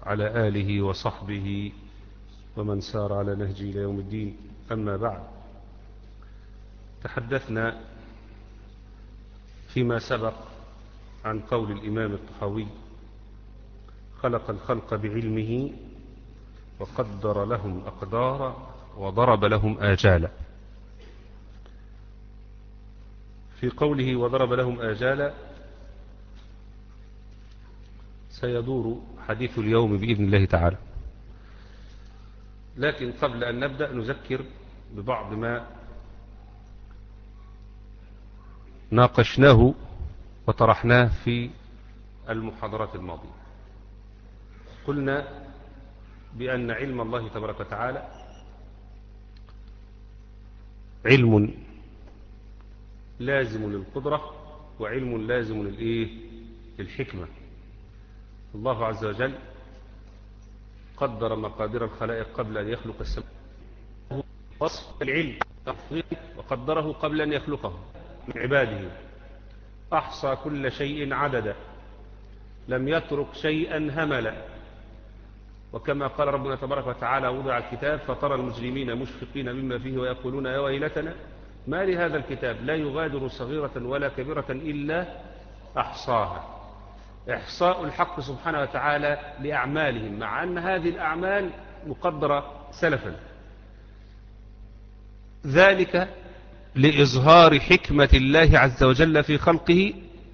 وعلى آله وصحبه ومن سار على نهجه إلى يوم الدين أما بعد تحدثنا فيما سبق عن قول الإمام الطحاوي خلق الخلق بعلمه وقدر لهم أقدارا وضرب لهم آجالا في قوله وضرب لهم آجالا سيدور حديث اليوم بإذن الله تعالى لكن قبل أن نبدأ نذكر ببعض ما ناقشناه وطرحناه في المحاضرات الماضية قلنا بأن علم الله تبارك وتعالى علم لازم للقدرة وعلم لازم للإيه للحكمة الله عز وجل قدر مقادير الخلائق قبل أن يخلق السماء وصف العلم وقدره قبل أن يخلقه من عباده أحصى كل شيء عددا لم يترك شيئا هملا وكما قال ربنا تبارك وتعالى وضع الكتاب فترى المجرمين مشفقين مما فيه ويقولون يا ويلتنا ما لهذا الكتاب لا يغادر صغيرة ولا كبيرة إلا أحصاها إحصاء الحق سبحانه وتعالى لأعمالهم مع أن هذه الأعمال مقدرة سلفا ذلك لإظهار حكمة الله عز وجل في خلقه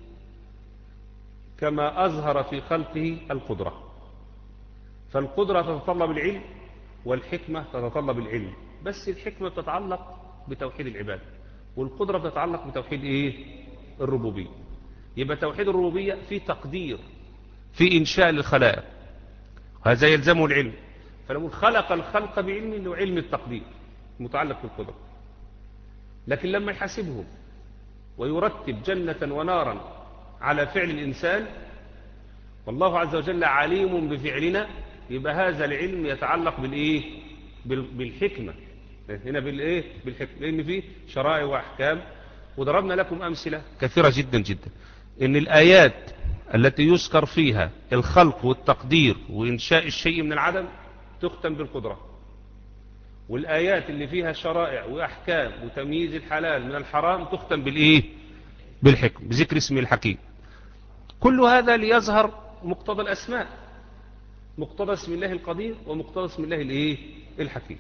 كما أظهر في خلقه القدرة فالقدرة تتطلب العلم والحكمة تتطلب العلم بس الحكمة تتعلق بتوحيد العباد والقدرة تتعلق بتوحيد إيه؟ الربوبية يبقى توحيد الربوبية في تقدير في إنشاء للخلائق هذا يلزمه العلم فلما خلق الخلق بعلم له علم التقدير متعلق بالقدرة لكن لما يحاسبهم ويرتب جنة ونارا على فعل الإنسان والله عز وجل عليم بفعلنا يبقى هذا العلم يتعلق بالإيه بالحكمة هنا بالإيه بالحكمة لأن فيه شرائع وأحكام وضربنا لكم أمثلة كثيرة جدا جدا إن الآيات التي يذكر فيها الخلق والتقدير وإنشاء الشيء من العدم تختم بالقدرة والآيات اللي فيها شرائع وأحكام وتمييز الحلال من الحرام تختم بالإيه بالحكم بذكر اسم الحكيم كل هذا ليظهر مقتضى الأسماء مقتضى اسم الله القدير ومقتضى اسم الله الإيه الحكيم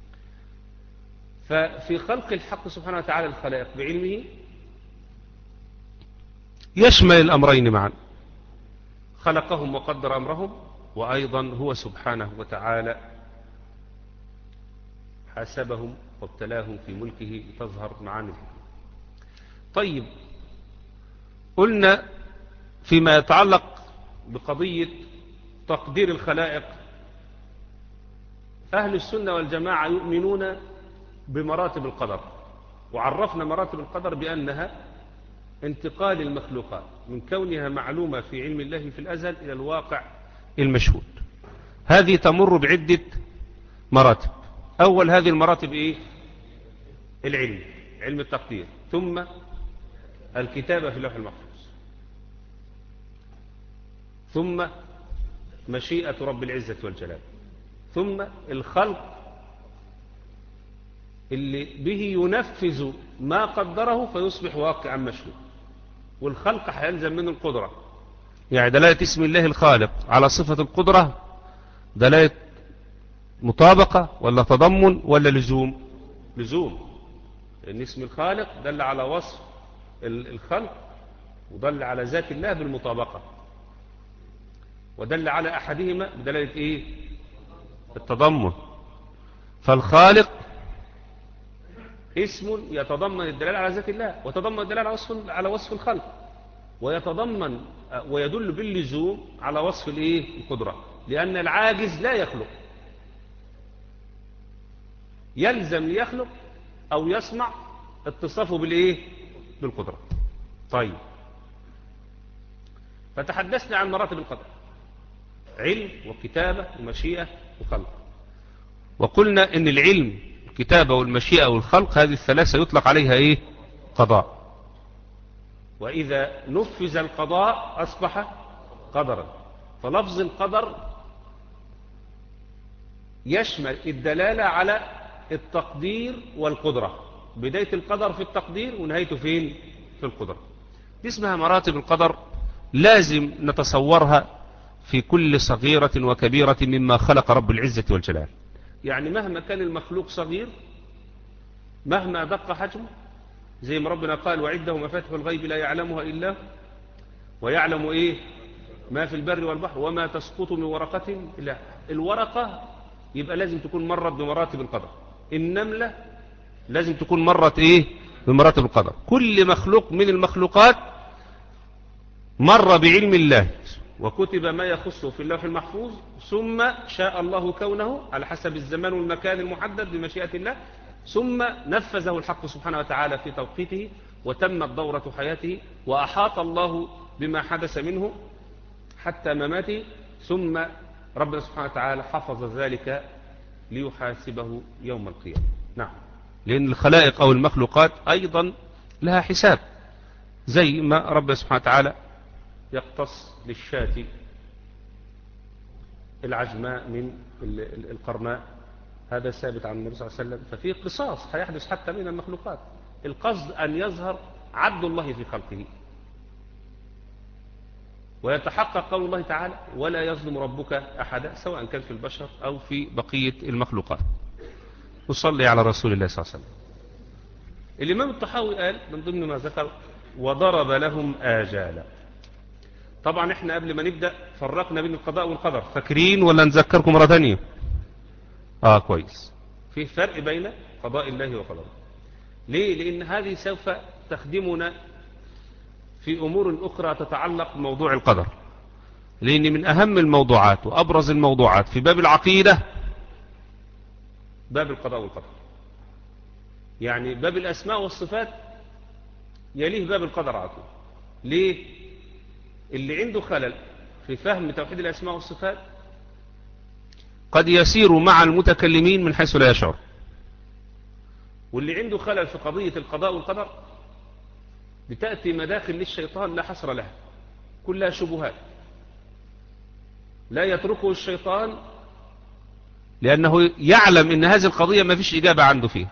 ففي خلق الحق سبحانه وتعالى الخلائق بعلمه يشمل الأمرين معا خلقهم وقدر أمرهم وأيضا هو سبحانه وتعالى حاسبهم وابتلاهم في ملكه تظهر معاني طيب قلنا فيما يتعلق بقضية تقدير الخلائق أهل السنة والجماعة يؤمنون بمراتب القدر وعرفنا مراتب القدر بأنها انتقال المخلوقات من كونها معلومة في علم الله في الأزل إلى الواقع المشهود هذه تمر بعدة مراتب أول هذه المراتب إيه العلم علم التقدير ثم الكتابة في اللوح المحفوظ ثم مشيئة رب العزة والجلال ثم الخلق اللي به ينفذ ما قدره فيصبح واقعا مشهود والخلق هيلزم منه القدرة يعني دلالة اسم الله الخالق على صفة القدرة دلالة مطابقة ولا تضمن ولا لزوم لزوم لأن اسم الخالق دل على وصف الخلق ودل على ذات الله بالمطابقة ودل على أحدهما بدلالة إيه التضمن فالخالق اسم يتضمن الدلالة على ذات الله وتضمن الدلالة على وصف على وصف الخلق ويتضمن ويدل باللزوم على وصف الايه القدرة لأن العاجز لا يخلق يلزم ليخلق أو يصنع اتصافه بالايه بالقدرة طيب فتحدثنا عن مراتب القدر علم وكتابة ومشيئة وخلق وقلنا ان العلم الكتابة والمشيئة والخلق هذه الثلاثة يطلق عليها ايه قضاء وإذا نفذ القضاء أصبح قدرا فلفظ القدر يشمل الدلالة على التقدير والقدرة بداية القدر في التقدير ونهايته فين في القدرة دي اسمها مراتب القدر لازم نتصورها في كل صغيرة وكبيرة مما خلق رب العزة والجلال يعني مهما كان المخلوق صغير مهما دق حجمه زي ما ربنا قال وعده مفاتح الغيب لا يعلمها إلا ويعلم إيه ما في البر والبحر وما تسقط من ورقة إلا الورقة يبقى لازم تكون مرت بمراتب القدر النملة لازم تكون مرت إيه بمراتب القدر كل مخلوق من المخلوقات مر بعلم الله وكتب ما يخصه في اللوح المحفوظ ثم شاء الله كونه على حسب الزمان والمكان المحدد بمشيئة الله ثم نفذه الحق سبحانه وتعالى في توقيته وتمت دورة حياته وأحاط الله بما حدث منه حتى مماته ثم ربنا سبحانه وتعالى حفظ ذلك ليحاسبه يوم القيامة نعم لأن الخلائق أو المخلوقات أيضا لها حساب زي ما ربنا سبحانه وتعالى يقتص للشاة العجماء من القرناء هذا ثابت عن النبي صلى الله عليه وسلم ففي قصاص هيحدث حتى من المخلوقات القصد أن يظهر عبد الله في خلقه ويتحقق قول الله تعالى ولا يظلم ربك أحدا سواء كان في البشر أو في بقية المخلوقات نصلي على رسول الله صلى الله عليه وسلم الإمام الطحاوي قال من ضمن ما ذكر وضرب لهم آجالا طبعا احنا قبل ما نبدأ فرقنا بين القضاء والقدر فاكرين ولا نذكركم مرة ثانيه اه كويس في فرق بين قضاء الله وقدره ليه لان هذه سوف تخدمنا في امور اخرى تتعلق بموضوع القدر لان من اهم الموضوعات وابرز الموضوعات في باب العقيدة باب القضاء والقدر يعني باب الاسماء والصفات يليه باب القدر على طول ليه اللي عنده خلل في فهم توحيد الاسماء والصفات قد يسير مع المتكلمين من حيث لا يشعر واللي عنده خلل في قضية القضاء والقدر بتأتي مداخل للشيطان لا حصر لها كلها شبهات لا يتركه الشيطان لأنه يعلم أن هذه القضية ما فيش إجابة عنده فيها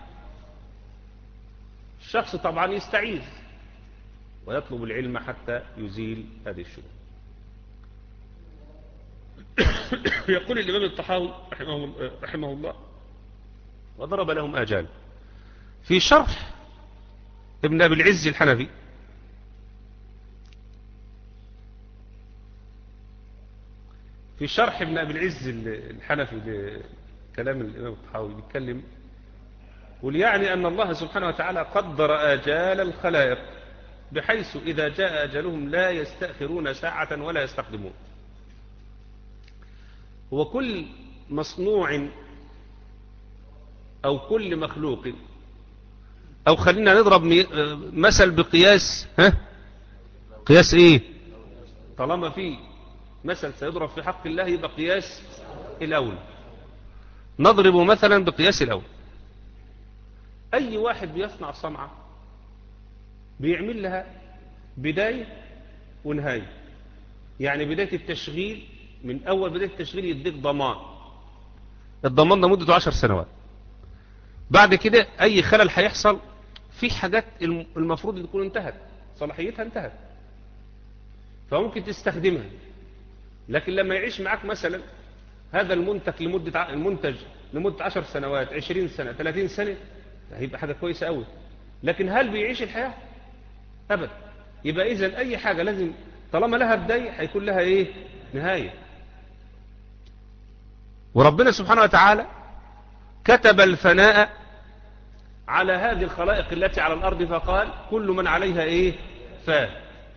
الشخص طبعا يستعيذ ويطلب العلم حتى يزيل هذه الشبهة يقول الإمام الطحاوي رحمه, رحمه الله وضرب لهم آجال في شرح ابن أبي العز الحنفي في شرح ابن أبي العز الحنفي لكلام الإمام الطحاوي بيتكلم وليعني أن الله سبحانه وتعالى قدر آجال الخلائق بحيث إذا جاء أجلهم لا يستأخرون ساعة ولا يستقدمون هو كل مصنوع أو كل مخلوق أو خلينا نضرب مثل بقياس ها قياس إيه طالما في مثل سيضرب في حق الله يبقى قياس الأول نضرب مثلا بقياس الأول أي واحد بيصنع صنعة بيعمل لها بداية ونهاية يعني بداية التشغيل من أول بداية التشغيل يديك ضمان الضمان ده مدته عشر سنوات بعد كده أي خلل هيحصل في حاجات المفروض ان تكون انتهت صلاحيتها انتهت فممكن تستخدمها لكن لما يعيش معاك مثلا هذا المنتج لمدة المنتج لمدة 10 سنوات 20 سنة 30 سنة هيبقى حاجة كويسة قوي لكن هل بيعيش الحياة أبدا يبقى إذا أي حاجة لازم طالما لها بداية هيكون لها إيه نهاية وربنا سبحانه وتعالى كتب الفناء على هذه الخلائق التي على الأرض فقال كل من عليها إيه فان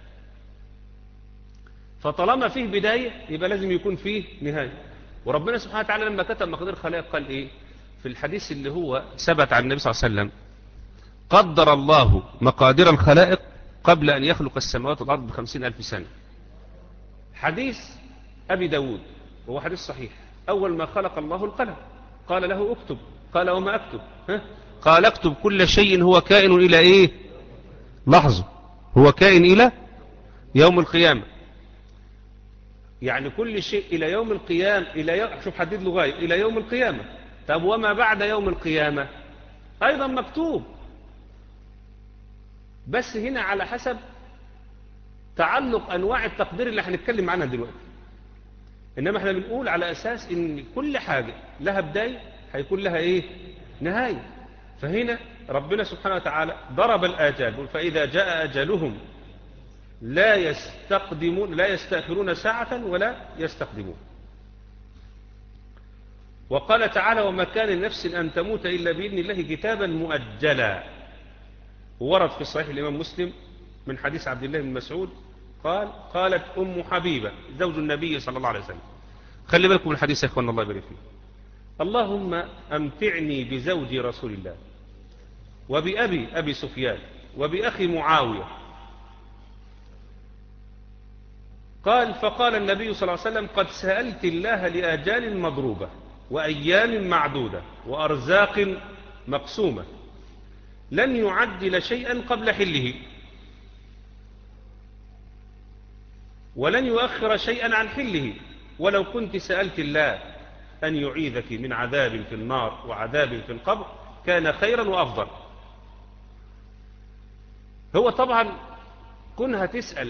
فطالما فيه بداية يبقى لازم يكون فيه نهاية وربنا سبحانه وتعالى لما كتب مقدار الخلائق قال إيه في الحديث اللي هو ثبت عن النبي صلى الله عليه وسلم قدر الله مقادير الخلائق قبل أن يخلق السماوات والأرض بخمسين ألف سنة حديث أبي داود وهو حديث صحيح أول ما خلق الله القلم قال له اكتب قال وما أكتب ها؟ قال اكتب كل شيء هو كائن إلى إيه لحظة هو كائن إلى يوم القيامة يعني كل شيء إلى يوم القيامة إلى يوم شوف حدد له غاية إلى يوم القيامة طب وما بعد يوم القيامة أيضا مكتوب بس هنا على حسب تعلق أنواع التقدير اللي هنتكلم عنها دلوقتي إنما احنا بنقول على أساس إن كل حاجة لها بداية هيكون لها إيه نهاية فهنا ربنا سبحانه وتعالى ضرب الآجال فإذا جاء أجلهم لا يستقدمون لا يستأخرون ساعة ولا يستقدمون وقال تعالى وما كان لنفس أن تموت إلا بإذن الله كتابا مؤجلا ورد في صحيح الإمام مسلم من حديث عبد الله بن مسعود قال قالت أم حبيبة زوج النبي صلى الله عليه وسلم خلي بالكم من الحديث يا إخوان الله يبارك فيه اللهم أمتعني بزوج رسول الله وبأبي أبي سفيان وبأخي معاوية قال فقال النبي صلى الله عليه وسلم قد سألت الله لآجال مضروبة وأيام معدودة وأرزاق مقسومة لن يعدل شيئا قبل حله ولن يؤخر شيئا عن حله ولو كنت سألت الله أن يعيذك من عذاب في النار وعذاب في القبر كان خيرا وأفضل هو طبعا كونها تسأل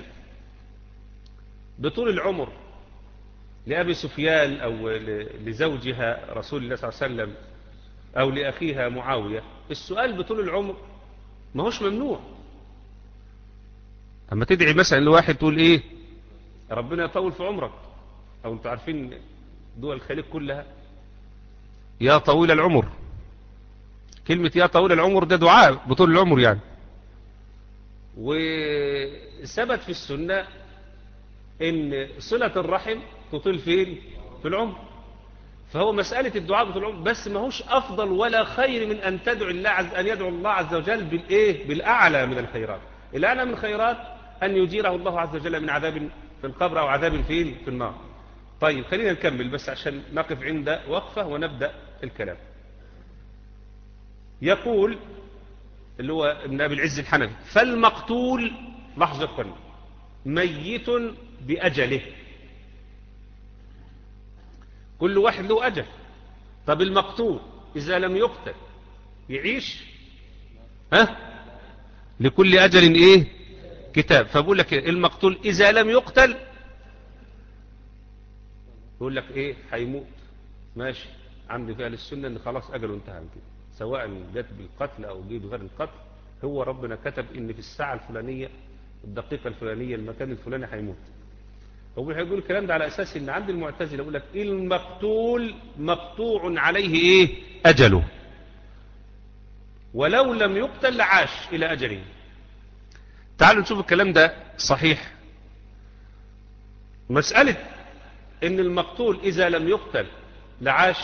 بطول العمر لأبي سفيان أو لزوجها رسول الله صلى الله عليه وسلم أو لأخيها معاوية السؤال بطول العمر ما هوش ممنوع أما تدعي مثلا لواحد تقول إيه ربنا يطول في عمرك أو أنتوا عارفين دول الخليج كلها يا طويل العمر كلمة يا طويل العمر ده دعاء بطول العمر يعني وثبت في السنة ان صلة الرحم تطيل فين في العمر فهو مسألة الدعاء بطول العمر بس ما هوش أفضل ولا خير من أن تدعو الله عز أن يدعو الله عز وجل بالإيه بالأعلى من الخيرات الأعلى من الخيرات أن يجيره الله عز وجل من عذاب في القبر أو عذاب فين في النار طيب خلينا نكمل بس عشان نقف عند وقفة ونبدأ الكلام يقول اللي هو ابن أبي العز الحنفي فالمقتول لحظة قلنا ميت بأجله كل واحد له أجل طب المقتول إذا لم يقتل يعيش ها لكل أجل إيه كتاب فبقول لك المقتول إذا لم يقتل يقول لك إيه هيموت ماشي عندي في أهل السنة إن خلاص أجله انتهى كده سواء جت بالقتل أو جه بغير القتل هو ربنا كتب إن في الساعة الفلانية الدقيقة الفلانية المكان الفلاني هيموت هو هيقول الكلام ده على أساس إن عند المعتزلة يقول لك المقتول مقطوع عليه إيه أجله ولو لم يقتل لعاش إلى أجله تعالوا نشوف الكلام ده صحيح مسألة إن المقتول إذا لم يقتل لعاش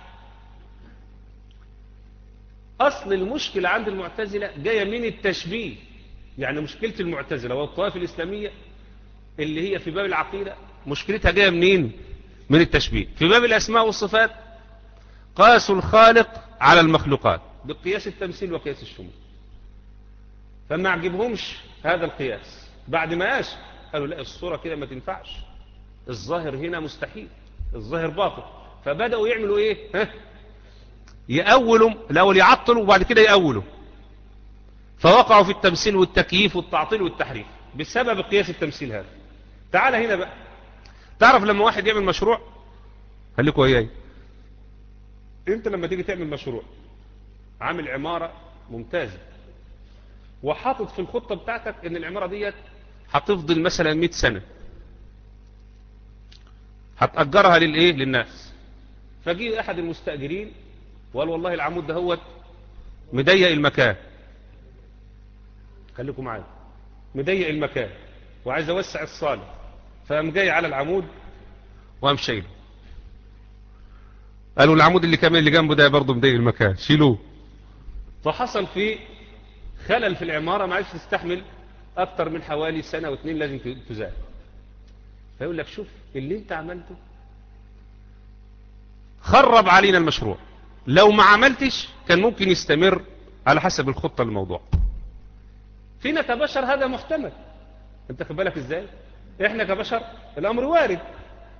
أصل المشكلة عند المعتزلة جاية من التشبيه يعني مشكلة المعتزلة والطوائف الإسلامية اللي هي في باب العقيدة مشكلتها جاية منين من التشبيه في باب الأسماء والصفات قاسوا الخالق على المخلوقات بقياس التمثيل وقياس الشمول فما عجبهمش هذا القياس بعد ما قاسوا قالوا لا الصورة كده ما تنفعش الظاهر هنا مستحيل الظاهر باطل فبدأوا يعملوا ايه ها يأولوا الأول يعطلوا وبعد كده يأولوا فوقعوا في التمثيل والتكييف والتعطيل والتحريف بسبب قياس التمثيل هذا تعال هنا بقى تعرف لما واحد يعمل مشروع خليكوا وياي انت لما تيجي تعمل مشروع عامل عمارة ممتازة وحاطط في الخطة بتاعتك ان العمارة ديت هتفضل مثلا 100 سنة هتأجرها للايه للناس فجي احد المستأجرين وقال والله العمود ده هو مضيق المكان خليكم معايا مضيق المكان وعايز اوسع الصالة فقام جاي على العمود وقام شايله قالوا العمود اللي كمان اللي جنبه ده برضه مضيق المكان شيلوه فحصل في خلل في العمارة ما عادش تستحمل اكتر من حوالي سنة واثنين لازم تزال فيقول لك شوف اللي انت عملته خرب علينا المشروع لو ما عملتش كان ممكن يستمر على حسب الخطة للموضوع فينا كبشر هذا محتمل انت خد بالك ازاي احنا كبشر الامر وارد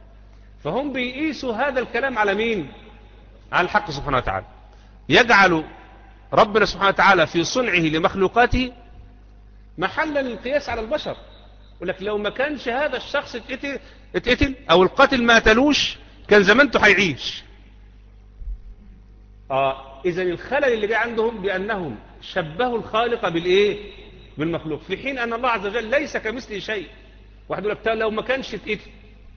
فهم بيقيسوا هذا الكلام على مين على الحق سبحانه وتعالى يجعل ربنا سبحانه وتعالى في صنعه لمخلوقاته محلا للقياس على البشر يقول لك لو ما كانش هذا الشخص اتقتل, اتقتل او القاتل ما قتلوش كان زمانته هيعيش اه اذا الخلل اللي جاي عندهم بانهم شبهوا الخالق بالايه بالمخلوق في حين ان الله عز وجل ليس كمثله شيء واحد يقول لك لو ما كانش اتقتل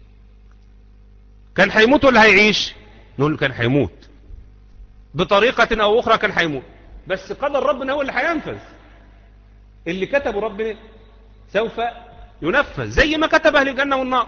كان هيموت ولا هيعيش نقول له كان هيموت بطريقة او اخرى كان هيموت بس قدر ربنا هو اللي هينفذ اللي كتبه ربنا سوف ينفذ زي ما كتب اهل الجنة والنار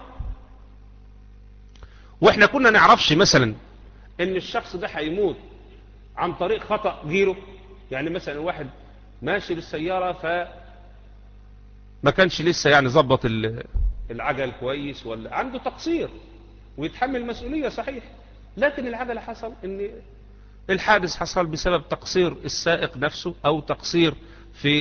واحنا كنا نعرفش مثلا ان الشخص ده هيموت عن طريق خطأ غيره يعني مثلا واحد ماشي بالسيارة ف ما كانش لسه يعني ظبط العجل كويس ولا عنده تقصير ويتحمل المسؤولية صحيح لكن العجلة حصل ان الحادث حصل بسبب تقصير السائق نفسه او تقصير في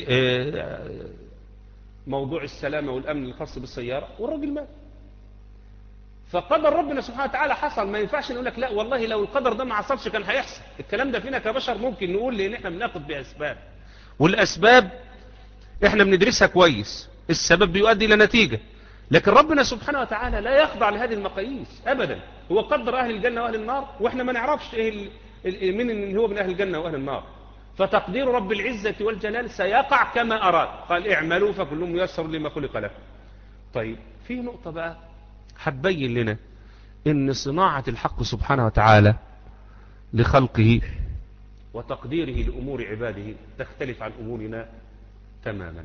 موضوع السلامة والامن الخاص بالسيارة والراجل مات فقدر ربنا سبحانه وتعالى حصل ما ينفعش نقول لك لا والله لو القدر ده ما حصلش كان هيحصل الكلام ده فينا كبشر ممكن نقول لان احنا بناخد باسباب والاسباب احنا بندرسها كويس السبب بيؤدي الى نتيجة لكن ربنا سبحانه وتعالى لا يخضع لهذه المقاييس ابدا هو قدر اهل الجنة واهل النار واحنا ما نعرفش ايه من اللي هو من اهل الجنة واهل النار فتقدير رب العزة والجلال سيقع كما اراد قال اعملوا فكل ميسر لما خلق له طيب في نقطة بقى هتبين لنا ان صناعة الحق سبحانه وتعالى لخلقه وتقديره لأمور عباده تختلف عن أمورنا تماما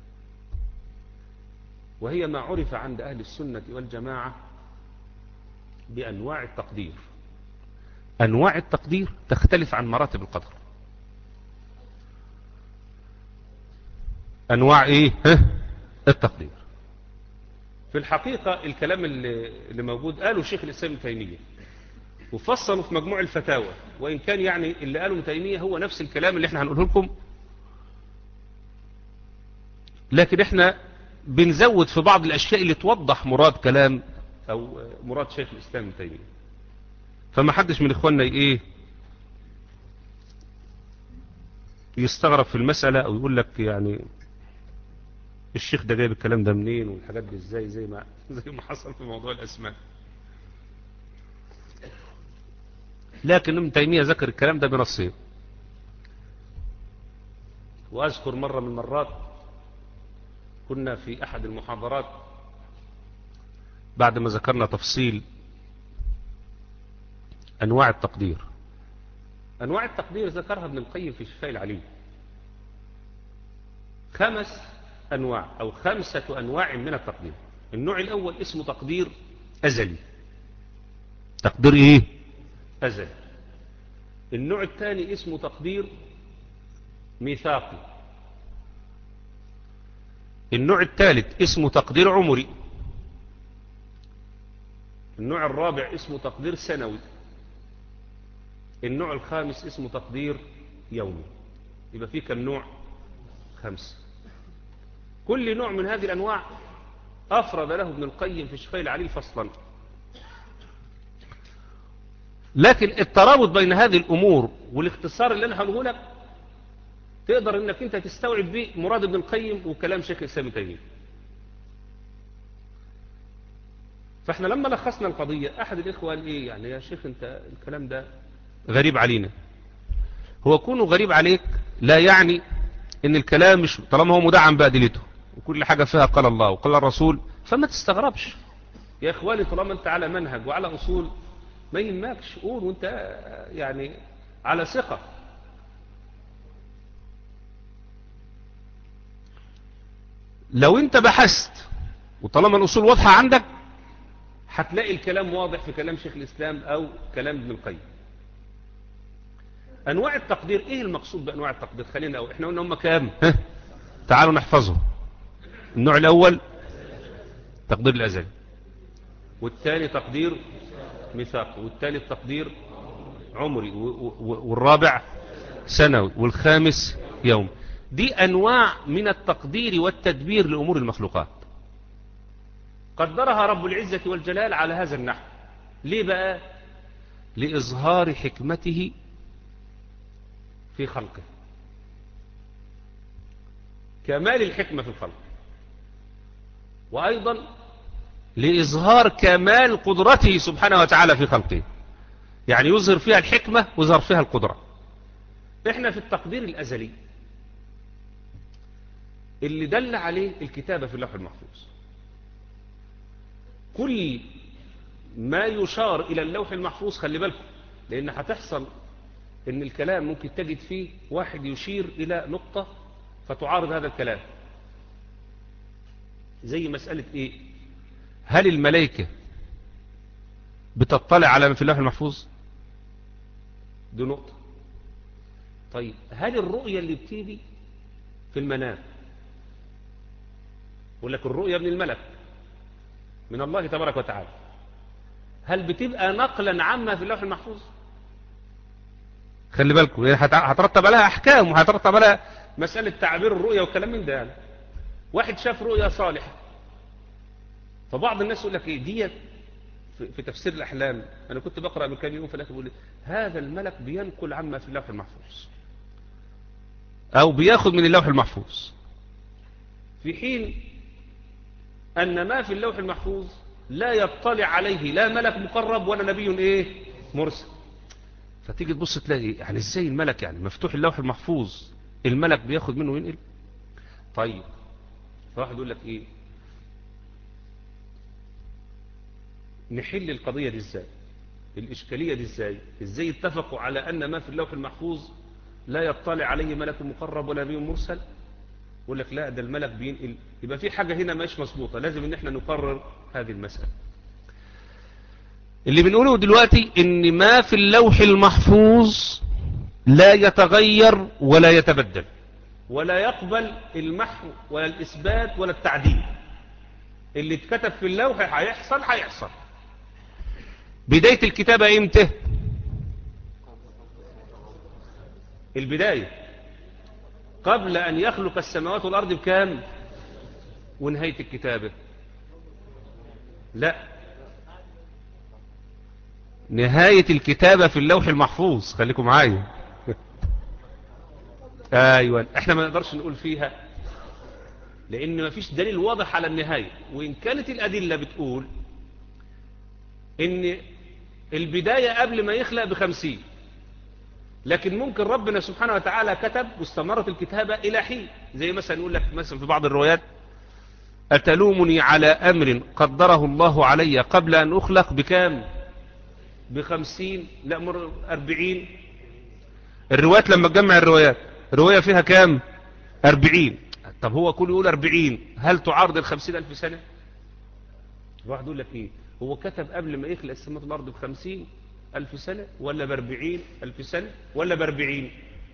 وهي ما عرف عند أهل السنة والجماعة بأنواع التقدير أنواع التقدير تختلف عن مراتب القدر أنواع إيه ها؟ التقدير في الحقيقة الكلام اللي, اللي موجود قاله شيخ الإسلام تيمية وفصلوا في مجموع الفتاوى وإن كان يعني اللي قاله تيمية هو نفس الكلام اللي احنا هنقوله لكم لكن احنا بنزود في بعض الأشياء اللي توضح مراد كلام أو مراد شيخ الإسلام تيمية فما حدش من إخواننا إيه يستغرب في المسألة أو يقول لك يعني الشيخ ده جايب الكلام ده منين والحاجات دي ازاي زي ما زي ما حصل في موضوع الاسماء لكن ابن تيمية ذكر الكلام ده بنصين واذكر مرة من المرات كنا في احد المحاضرات بعد ما ذكرنا تفصيل انواع التقدير انواع التقدير ذكرها ابن القيم في شفاء العليم خمس أنواع أو خمسة أنواع من التقدير النوع الأول اسمه تقدير أزلي تقدير إيه أزلي النوع الثاني اسمه تقدير ميثاقي النوع الثالث اسمه تقدير عمري النوع الرابع اسمه تقدير سنوي النوع الخامس اسمه تقدير يومي يبقى فيه كم نوع خمسه كل نوع من هذه الأنواع أفرد له ابن القيم في شفاء العليل فصلا لكن الترابط بين هذه الأمور والاختصار اللي أنا هقوله لك تقدر انك انت تستوعب به مراد ابن القيم وكلام شيخ الإسلام تيمية فاحنا لما لخصنا القضية أحد الإخوة قال إيه يعني يا شيخ انت الكلام ده غريب علينا هو كونه غريب عليك لا يعني ان الكلام مش طالما هو مدعم بأدلته وكل حاجة فيها قال الله وقال الرسول فما تستغربش يا اخواني طالما انت على منهج وعلى اصول ما يهمكش قول وانت يعني على ثقة لو انت بحثت وطالما الاصول واضحة عندك هتلاقي الكلام واضح في كلام شيخ الاسلام او كلام ابن القيم انواع التقدير ايه المقصود بانواع التقدير خلينا او احنا قلنا هم كام ها تعالوا نحفظهم النوع الاول تقدير الازلي والثاني تقدير ميثاقي والثالث تقدير عمري والرابع سنوي والخامس يوم دي انواع من التقدير والتدبير لامور المخلوقات قدرها رب العزة والجلال على هذا النحو ليه بقى لإظهار حكمته في خلقه كمال الحكمة في الخلق وأيضا لإظهار كمال قدرته سبحانه وتعالى في خلقه يعني يظهر فيها الحكمة ويظهر فيها القدرة احنا في التقدير الأزلي اللي دل عليه الكتابة في اللوح المحفوظ كل ما يشار إلى اللوح المحفوظ خلي بالكم لأن هتحصل إن الكلام ممكن تجد فيه واحد يشير إلى نقطة فتعارض هذا الكلام زي مسألة إيه هل الملائكة بتطلع على ما في اللوح المحفوظ دي نقطة طيب هل الرؤية اللي بتيجي في المنام يقول لك الرؤية من الملك من الله تبارك وتعالى هل بتبقى نقلا عما في اللوح المحفوظ خلي بالكم هترتب عليها احكام وهترتب عليها مسألة تعبير الرؤية والكلام من ده يعني واحد شاف رؤية صالحة فبعض الناس يقول لك ايه ديت في تفسير الأحلام أنا كنت بقرأ من كام يوم في الآخر بيقول هذا الملك بينقل عما في اللوح المحفوظ أو بياخد من اللوح المحفوظ في حين أن ما في اللوح المحفوظ لا يطلع عليه لا ملك مقرب ولا نبي إيه مرسل فتيجي تبص تلاقي يعني ازاي الملك يعني مفتوح اللوح المحفوظ الملك بياخد منه وينقل طيب فواحد يقول لك ايه نحل القضية دي ازاي الإشكالية دي ازاي ازاي اتفقوا على أن ما في اللوح المحفوظ لا يطلع عليه ملك مقرب ولا نبي مرسل يقول لك لا ده الملك بينقل يبقى في حاجة هنا مش مظبوطة لازم ان احنا نقرر هذه المسألة اللي بنقوله دلوقتي ان ما في اللوح المحفوظ لا يتغير ولا يتبدل ولا يقبل المحو ولا الإثبات ولا التعديل اللي اتكتب في اللوح هيحصل هيحصل بداية الكتابة امتى البداية قبل أن يخلق السماوات والأرض بكام ونهاية الكتابة لا نهاية الكتابة في اللوح المحفوظ خليكم معايا ايوه احنا ما نقدرش نقول فيها لان ما فيش دليل واضح على النهاية وان كانت الادلة بتقول ان البداية قبل ما يخلق بخمسين لكن ممكن ربنا سبحانه وتعالى كتب واستمرت الكتابة الى حين زي مثلا يقول لك مثلا في بعض الروايات أتلومني على أمر قدره الله علي قبل أن أخلق بكام بخمسين لا مر أربعين الروايات لما تجمع الروايات رواية فيها كام أربعين طب هو كل يقول أربعين هل تعارض الخمسين ألف سنة واحد يقول لك إيه هو كتب قبل ما يخلق السماء والأرض بخمسين ألف سنة ولا بأربعين ألف سنة ولا بأربعين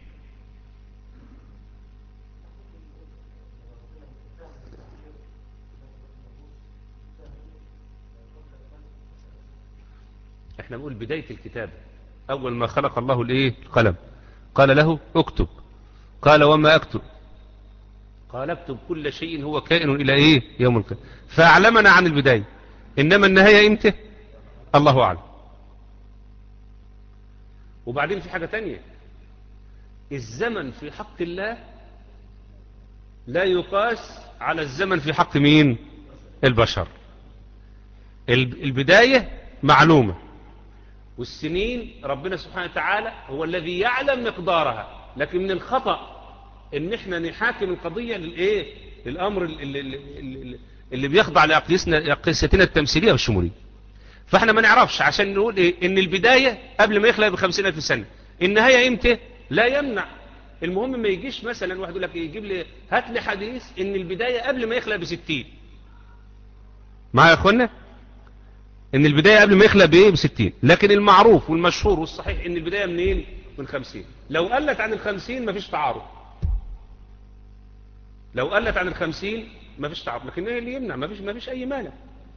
احنا نقول بداية الكتاب اول ما خلق الله الايه القلم قال له اكتب قال وما اكتب قال اكتب كل شيء هو كائن الى ايه يوم القيامة فاعلمنا عن البداية انما النهاية امتى الله اعلم وبعدين في حاجة تانية الزمن في حق الله لا يقاس على الزمن في حق مين البشر البداية معلومة والسنين ربنا سبحانه وتعالى هو الذي يعلم مقدارها لكن من الخطأ ان احنا نحاكم القضية للايه للامر اللي, اللي, اللي بيخضع لأقيستنا التمثيلية والشمولية فاحنا ما نعرفش عشان نقول ايه ان البداية قبل ما يخلق بخمسين الف سنة النهاية امتى لا يمنع المهم ما يجيش مثلا واحد يقول لك يجيب لي هات لي حديث ان البداية قبل ما يخلق بستين معايا يا اخوانا ان البداية قبل ما يخلق بايه بستين لكن المعروف والمشهور والصحيح ان البداية منين من خمسين لو قلت عن الخمسين مفيش تعارض لو قلت عن الخمسين مفيش تعارض لكن ايه اللي يمنع مفيش, مفيش اي مانع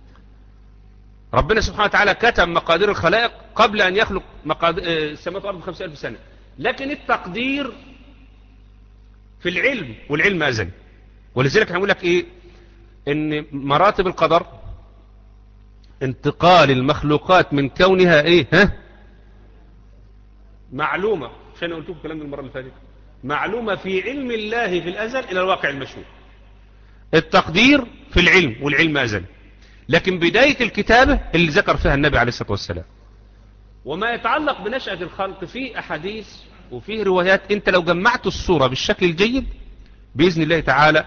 ربنا سبحانه وتعالى كتب مقادير الخلائق قبل ان يخلق مقادير السماوات والارض بخمسين الف سنة لكن التقدير في العلم والعلم ازلي ولذلك هنقول لك ايه ان مراتب القدر انتقال المخلوقات من كونها ايه ها معلومة عشان أنا قلت لكم الكلام ده المرة اللي فاتت معلومة في علم الله في الأزل إلى الواقع المشهود التقدير في العلم والعلم أزل لكن بداية الكتابة اللي ذكر فيها النبي عليه الصلاة والسلام وما يتعلق بنشأة الخلق في أحاديث وفيه روايات انت لو جمعت الصورة بالشكل الجيد بإذن الله تعالى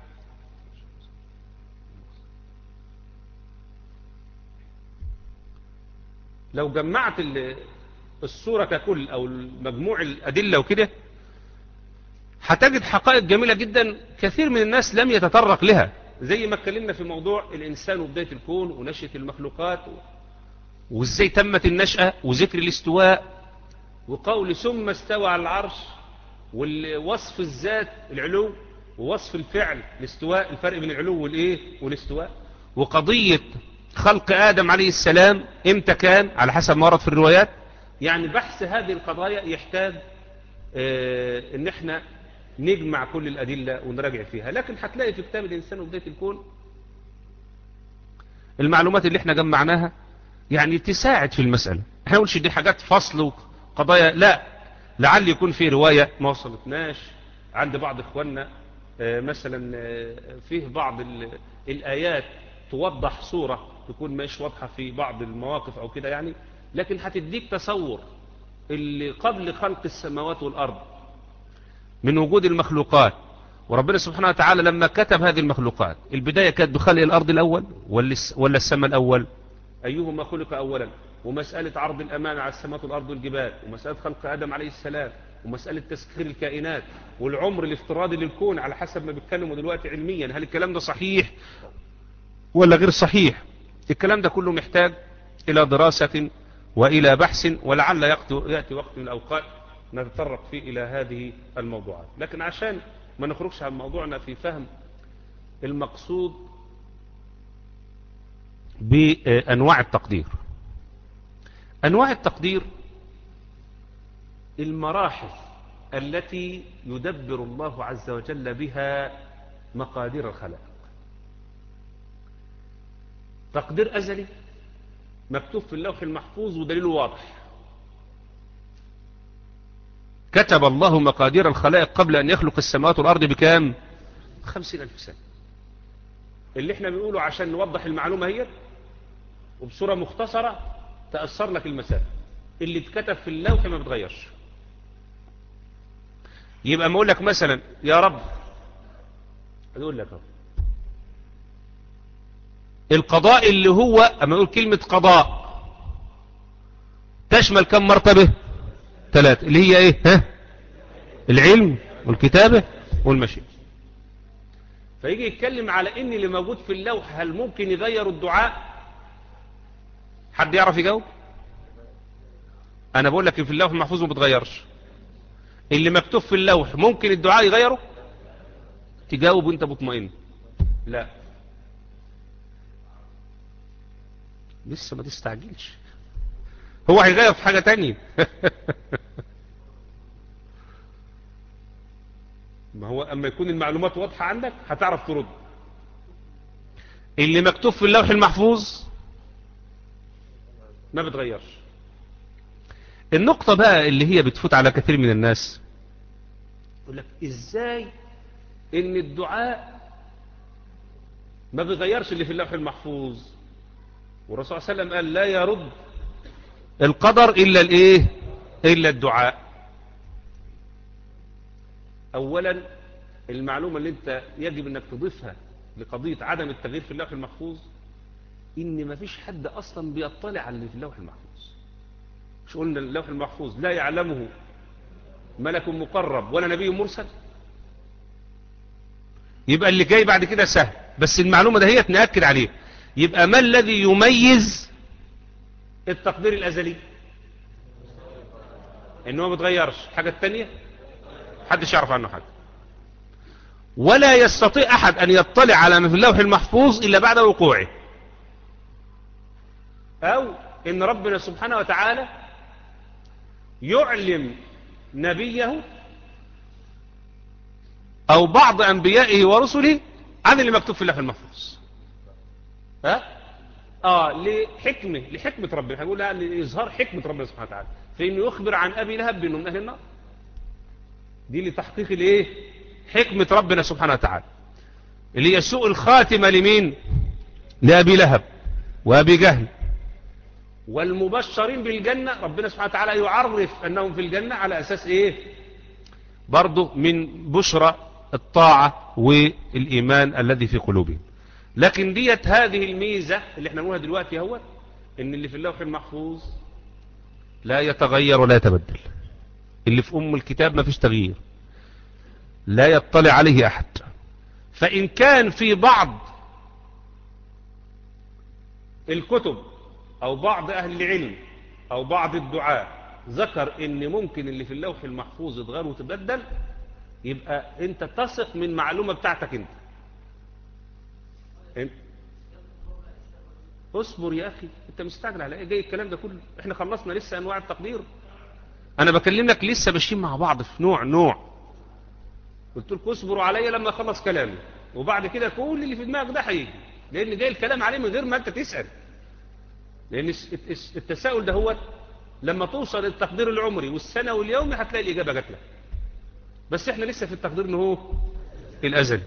لو جمعت ال- الصورة ككل أو مجموع الأدلة وكده هتجد حقائق جميلة جدا كثير من الناس لم يتطرق لها زي ما اتكلمنا في موضوع الإنسان وبداية الكون ونشأة المخلوقات وازاي تمت النشأة وذكر الاستواء وقول ثم استوى على العرش ووصف الذات العلو ووصف الفعل الاستواء الفرق بين العلو والايه والاستواء وقضية خلق آدم عليه السلام امتى كان على حسب ما ورد في الروايات يعني بحث هذه القضايا يحتاج اه ان احنا نجمع كل الأدلة ونراجع فيها لكن هتلاقي في كتاب الإنسان وبداية الكون المعلومات اللي احنا جمعناها يعني تساعد في المسألة احنا نقولش دي حاجات فصل وقضايا لا لعل يكون في رواية ما وصلتناش عند بعض اخواننا اه مثلا اه فيه بعض الآيات توضح صورة تكون مش واضحة في بعض المواقف او كده يعني لكن هتديك تصور اللي قبل خلق السماوات والأرض من وجود المخلوقات وربنا سبحانه وتعالى لما كتب هذه المخلوقات البداية كانت بخلق الأرض الأول ولا السماء الأول أيهما خلق أولا ومسألة عرض الأمان على السماوات والأرض والجبال ومسألة خلق آدم عليه السلام ومسألة تسخير الكائنات والعمر الافتراضي للكون على حسب ما بيتكلموا دلوقتي علميا هل الكلام ده صحيح ولا غير صحيح الكلام ده كله محتاج إلى دراسة وإلى بحث ولعل يأتي وقت من الأوقات نتطرق فيه إلى هذه الموضوعات لكن عشان ما نخرجش عن موضوعنا في فهم المقصود بأنواع التقدير أنواع التقدير المراحل التي يدبر الله عز وجل بها مقادير الخلائق تقدير أزلي مكتوب في اللوح المحفوظ ودليله واضح كتب الله مقادير الخلائق قبل أن يخلق السماوات والأرض بكام خمسين ألف سنة اللي احنا بنقوله عشان نوضح المعلومة هي وبصورة مختصرة تأثر لك المسافة اللي اتكتب في اللوح ما بتغيرش يبقى ما اقول لك مثلا يا رب اقول لك اهو القضاء اللي هو اما اقول كلمة قضاء تشمل كم مرتبة ثلاثة اللي هي ايه ها العلم والكتابة والمشيئة فيجي يتكلم على ان اللي موجود في اللوح هل ممكن يغير الدعاء حد يعرف يجاوب انا بقول لك في اللوح المحفوظ ما بتغيرش اللي مكتوب في اللوح ممكن الدعاء يغيره تجاوب وانت مطمئن لا لسه ما تستعجلش هو هيغير في حاجة تانية ما هو اما يكون المعلومات واضحة عندك هتعرف ترد اللي مكتوب في اللوح المحفوظ ما بتغيرش النقطة بقى اللي هي بتفوت على كثير من الناس يقول لك ازاي ان الدعاء ما بيغيرش اللي في اللوح المحفوظ والرسول صلى الله عليه وسلم قال لا يرد القدر الا الايه الا الدعاء اولا المعلومة اللي انت يجب انك تضيفها لقضية عدم التغيير في اللوح المحفوظ ان مفيش حد اصلا بيطلع على اللي في اللوح المحفوظ مش قلنا اللوح المحفوظ لا يعلمه ملك مقرب ولا نبي مرسل يبقى اللي جاي بعد كده سهل بس المعلومة ده هي نأكد عليه يبقى ما الذي يميز التقدير الأزلي انه ما بتغيرش حاجة التانية حدش يعرف عنه حاجة ولا يستطيع أحد أن يطلع على ما في اللوح المحفوظ إلا بعد وقوعه أو إن ربنا سبحانه وتعالى يعلم نبيه أو بعض أنبيائه ورسله عن اللي مكتوب في اللوح المحفوظ ها اه لحكمة لحكمة ربنا هنقول لها لإظهار حكمة ربنا سبحانه وتعالى فإنه يخبر عن أبي لهب بأنه من أهل النار دي لتحقيق الايه حكمة ربنا سبحانه وتعالى اللي هي سوء الخاتمة لمين لأبي لهب وأبي جهل والمبشرين بالجنة ربنا سبحانه وتعالى يعرف أنهم في الجنة على أساس إيه برضو من بشرى الطاعة والإيمان الذي في قلوبهم لكن ديت هذه الميزة اللي احنا نقولها دلوقتي هو ان اللي في اللوح المحفوظ لا يتغير ولا يتبدل اللي في أم الكتاب ما فيش تغيير لا يطلع عليه أحد فإن كان في بعض الكتب أو بعض أهل العلم أو بعض الدعاء ذكر ان ممكن اللي في اللوح المحفوظ يتغير وتبدل يبقى انت تثق من معلومة بتاعتك انت انت اصبر يا اخي انت مستعجل على ايه جاي الكلام ده كله احنا خلصنا لسه انواع التقدير انا بكلمك لسه ماشيين مع بعض في نوع نوع قلت لكم اصبروا عليا لما اخلص كلامي وبعد كده كل اللي في دماغك ده هيجي لان جاي الكلام عليه من غير ما انت تسال لان التساؤل ده هو لما توصل التقدير العمري والسنة واليومي هتلاقي الإجابة جات لك بس احنا لسه في التقدير انه هو الأزلي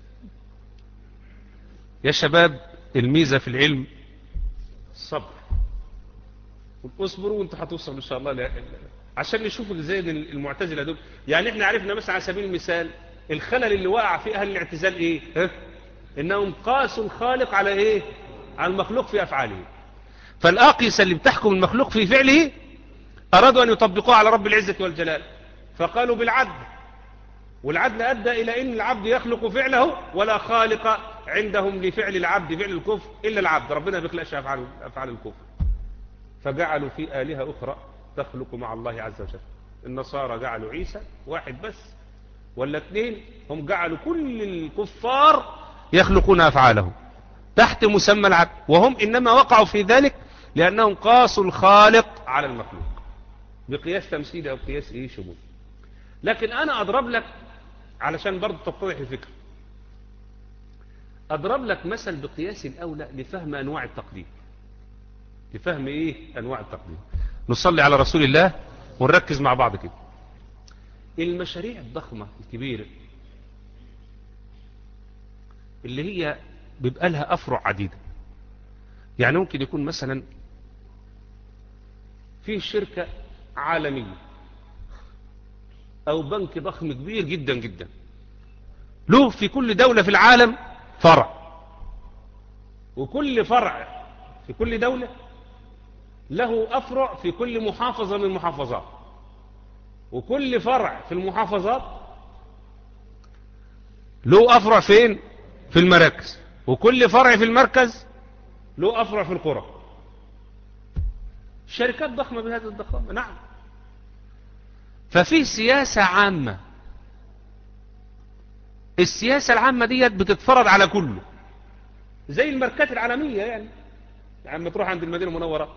يا شباب الميزة في العلم الصبر اصبروا وانتوا هتوصلوا ان شاء الله لا عشان نشوف ازاي المعتزله دول يعني احنا عرفنا مثلا على سبيل المثال الخلل اللي وقع في اهل الاعتزال ايه ها؟ انهم قاسوا الخالق على ايه على المخلوق في افعاله فالآقيسة اللي بتحكم المخلوق في فعله أرادوا أن يطبقوها على رب العزة والجلال فقالوا بالعدل والعدل أدى إلى أن العبد يخلق فعله ولا خالق عندهم لفعل العبد فعل الكفر إلا العبد ربنا بيخلقش أفعال, أفعال الكفر فجعلوا في آلهة أخرى تخلق مع الله عز وجل النصارى جعلوا عيسى واحد بس ولا اثنين هم جعلوا كل الكفار يخلقون أفعالهم تحت مسمى العبد وهم إنما وقعوا في ذلك لأنهم قاسوا الخالق على المخلوق بقياس تمثيل أو قياس إيه شمول لكن أنا أضرب لك علشان برضو تتضح الفكرة أضرب لك مثل بقياس الأولى لفهم أنواع التقديم لفهم إيه أنواع التقديم نصلي على رسول الله ونركز مع بعض كده المشاريع الضخمة الكبيرة اللي هي بيبقى لها أفرع عديدة يعني ممكن يكون مثلا في شركة عالمية أو بنك ضخم كبير جدا جدا له في كل دولة في العالم فرع وكل فرع في كل دولة له أفرع في كل محافظة من المحافظات وكل فرع في المحافظات له أفرع فين في المراكز وكل فرع في المركز له أفرع في القرى شركات ضخمة بهذه الضخامة نعم ففي سياسة عامة السياسة العامة ديت بتتفرض على كله زي الماركات العالمية يعني يعني تروح عند المدينة المنورة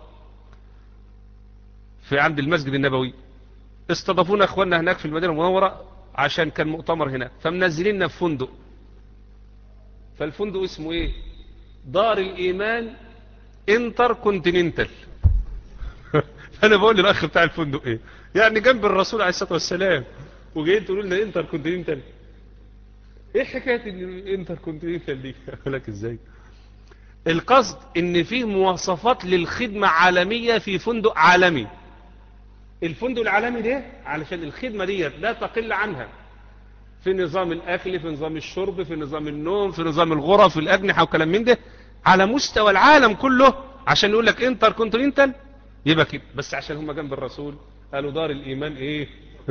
في عند المسجد النبوي استضافونا اخواننا هناك في المدينة المنورة عشان كان مؤتمر هناك فمنزليننا في فندق فالفندق اسمه ايه دار الايمان انتر كونتيننتال انا بقول للاخ بتاع الفندق ايه يعني جنب الرسول عليه الصلاه والسلام وجايين تقولوا لنا انتر كونتيننتال ايه حكايه الانتر كونتيننتال دي اقول لك ازاي القصد ان فيه مواصفات للخدمه عالميه في فندق عالمي الفندق العالمي ده علشان الخدمه ديت لا تقل عنها في نظام الأكل في نظام الشرب في نظام النوم في نظام الغرف في الأجنحة وكلام من ده على مستوى العالم كله عشان يقول لك انتر كونتيننتال يبقى كده بس عشان هم جنب الرسول قالوا دار الإيمان ايه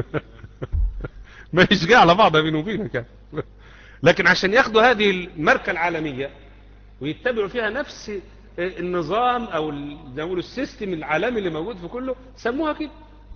ما يشجع على بعضها بينه وبينك يعني. لكن عشان ياخدوا هذه الماركة العالمية ويتبعوا فيها نفس النظام او زي ما السيستم العالمي اللي موجود في كله سموها كده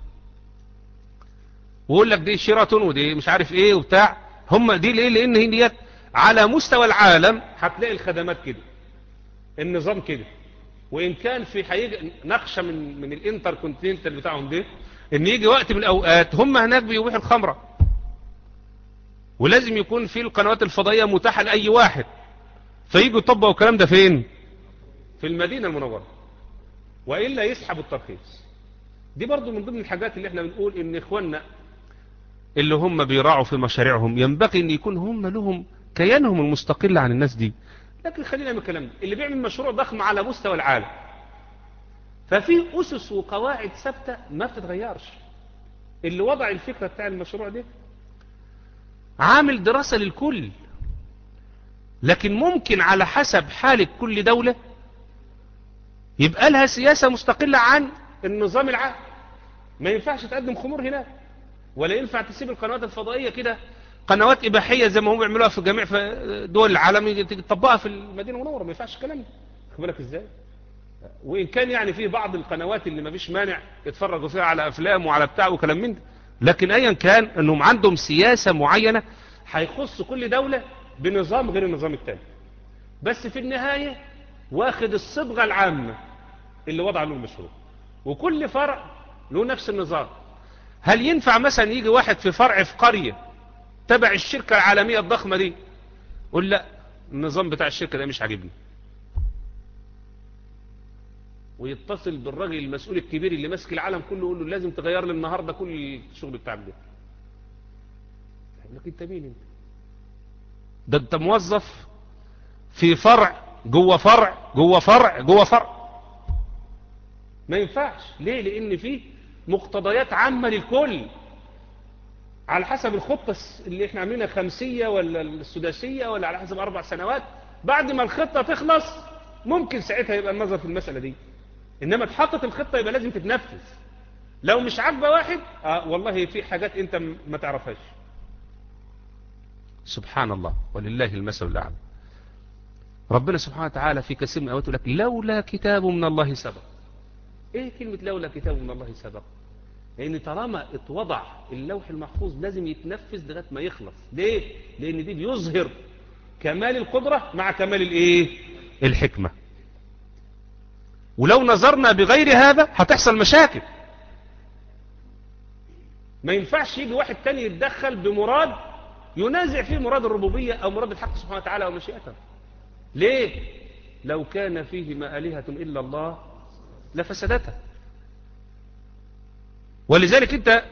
ويقول لك دي شيراتون ودي مش عارف ايه وبتاع هم دي ليه لان هي ديت على مستوى العالم هتلاقي الخدمات كده النظام كده وان كان في هيجي نقشه من من الانتر كونتيننتال بتاعهم ده ان يجي وقت من الاوقات هم هناك بيبيحوا الخمره ولازم يكون في القنوات الفضائيه متاحه لاي واحد فيجوا يطبقوا الكلام ده فين في في المدينة المنورة وإلا يسحب الترخيص دي برضو من ضمن الحاجات اللي احنا بنقول ان اخواننا اللي هم بيراعوا في مشاريعهم ينبغي ان يكون هم لهم كيانهم المستقل عن الناس دي لكن خلينا من الكلام ده اللي بيعمل مشروع ضخم على مستوى العالم ففي أسس وقواعد ثابتة ما بتتغيرش اللي وضع الفكرة بتاع المشروع ده عامل دراسة للكل لكن ممكن على حسب حالة كل دولة يبقى لها سياسة مستقلة عن النظام العام ما ينفعش تقدم خمور هناك ولا ينفع تسيب القنوات الفضائية كده قنوات إباحية زي ما هم بيعملوها في جميع دول العالم تطبقها في المدينة المنورة ما ينفعش الكلام ده خد بالك ازاي وإن كان يعني في بعض القنوات اللي ما فيش مانع يتفرجوا فيها على أفلام وعلى بتاع وكلام من ده لكن أيا كان أنهم عندهم سياسة معينة هيخص كل دولة بنظام غير النظام التاني بس في النهاية واخد الصبغة العامة اللي وضع له المشروع وكل فرع له نفس النظام هل ينفع مثلا يجي واحد في فرع في قرية تبع الشركة العالمية الضخمة دي يقول لا النظام بتاع الشركة ده مش عاجبني ويتصل بالراجل المسؤول الكبير اللي ماسك العالم كله يقول له لازم تغير لي النهارده كل الشغل بتاعك ده يقول لك انت مين انت ده انت موظف في فرع جوه فرع جوه فرع جوه فرع ما ينفعش ليه لان في مقتضيات عامة للكل على حسب الخطة اللي احنا عاملينها خمسية ولا السداسية ولا على حسب اربع سنوات بعد ما الخطة تخلص ممكن ساعتها يبقى النظر في المسألة دي انما اتحطت الخطة يبقى لازم تتنفذ لو مش عاجبه واحد آه والله في حاجات انت ما تعرفهاش سبحان الله ولله المثل الاعلى ربنا سبحانه وتعالى في كثير من الاوقات يقول لك لولا كتاب من الله سبق ايه كلمة لولا كتاب من الله سبق لان طالما اتوضع اللوح المحفوظ لازم يتنفذ لغايه ما يخلص ليه لان دي بيظهر كمال القدرة مع كمال الايه الحكمة ولو نظرنا بغير هذا هتحصل مشاكل ما ينفعش يجي واحد تاني يتدخل بمراد ينازع فيه مراد الربوبية او مراد الحق سبحانه وتعالى ومشيئته ليه لو كان فيهما آلهة إلا الله لفسدتها ولذلك انت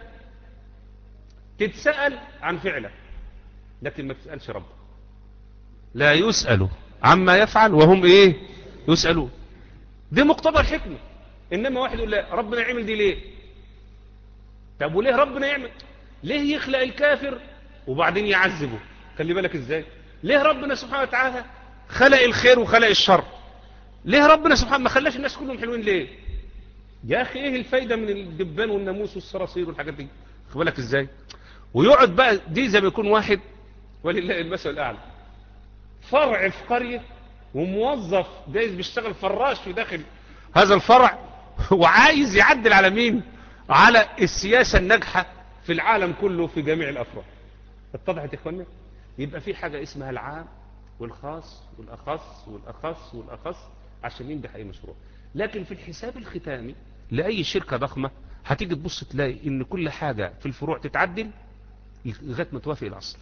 تتسأل عن فعلك لكن ما تسألش ربك لا يسأل عما يفعل وهم ايه يسألون دي مقتضى الحكمة انما واحد يقول لا ربنا يعمل دي ليه طب وليه ربنا يعمل ليه يخلق الكافر وبعدين يعذبه خلي بالك ازاي ليه ربنا سبحانه وتعالى خلق الخير وخلق الشر ليه ربنا سبحانه ما خلاش الناس كلهم حلوين ليه يا اخي ايه الفايدة من الدبان والناموس والصراصير والحاجات دي خد بالك ازاي ويقعد بقى دي زي ما يكون واحد ولله المثل الاعلى فرع في قرية وموظف دايز بيشتغل فراش في داخل هذا الفرع وعايز يعدل على مين على السياسة الناجحة في العالم كله في جميع الافراد اتضحت يا اخوانا يبقى في حاجة اسمها العام والخاص والأخص والأخص والأخص عشان ينجح أي مشروع لكن في الحساب الختامي لأي شركة ضخمة هتيجي تبص تلاقي إن كل حاجة في الفروع تتعدل لغاية ما توافق الأصل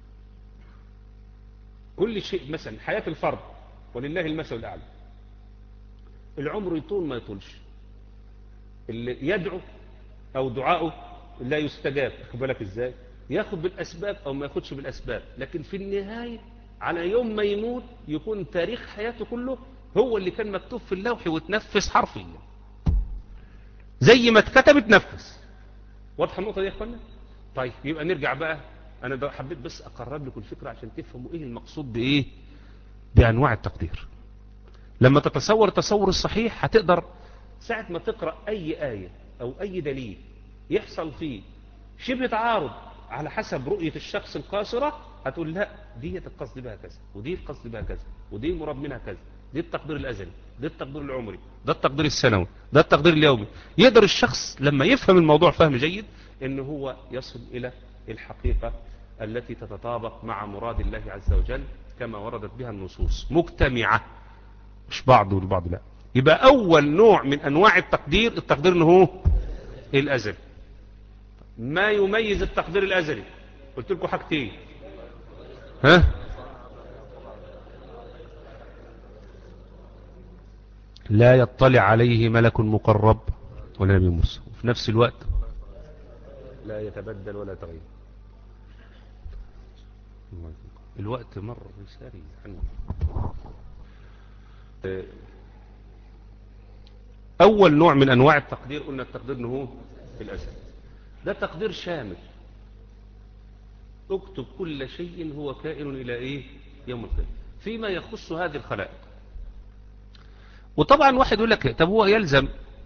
كل شيء مثلا حياة الفرد ولله المثل الأعلى العمر يطول ما يطولش اللي يدعو أو دعاؤه لا يستجاب خد بالك إزاي ياخد بالأسباب أو ما ياخدش بالأسباب لكن في النهاية على يوم ما يموت يكون تاريخ حياته كله هو اللي كان مكتوب في اللوح وتنفذ حرفيا زي ما اتكتب اتنفذ واضحه النقطه دي يا اخوانا طيب يبقى نرجع بقى انا حبيت بس اقرب لكم الفكره عشان تفهموا ايه المقصود بايه بانواع التقدير لما تتصور التصور الصحيح هتقدر ساعه ما تقرا اي ايه او اي دليل يحصل فيه شبه تعارض على حسب رؤيه الشخص القاصره هتقول لا دي القصد بها كذا ودي القصد بها كذا ودي المراد منها كذا دي التقدير الأزلي ده التقدير العمري ده التقدير السنوي ده التقدير اليومي يقدر الشخص لما يفهم الموضوع فهم جيد ان هو يصل إلى الحقيقة التي تتطابق مع مراد الله عز وجل كما وردت بها النصوص مجتمعة مش بعض والبعض لا يبقى أول نوع من أنواع التقدير التقدير انه هو الأزلي ما يميز التقدير الأزلي قلت لكم حاجتين ها لا يطلع عليه ملك مقرب ولا نبي مرسل وفي نفس الوقت لا يتبدل ولا يتغير الوقت مر ساري أول نوع من أنواع التقدير قلنا التقدير أنه الأزل ده تقدير شامل اكتب كل شيء هو كائن إلى إيه يوم القيامة فيما يخص هذه الخلائق وطبعا واحد يقول لك طب هو يلزم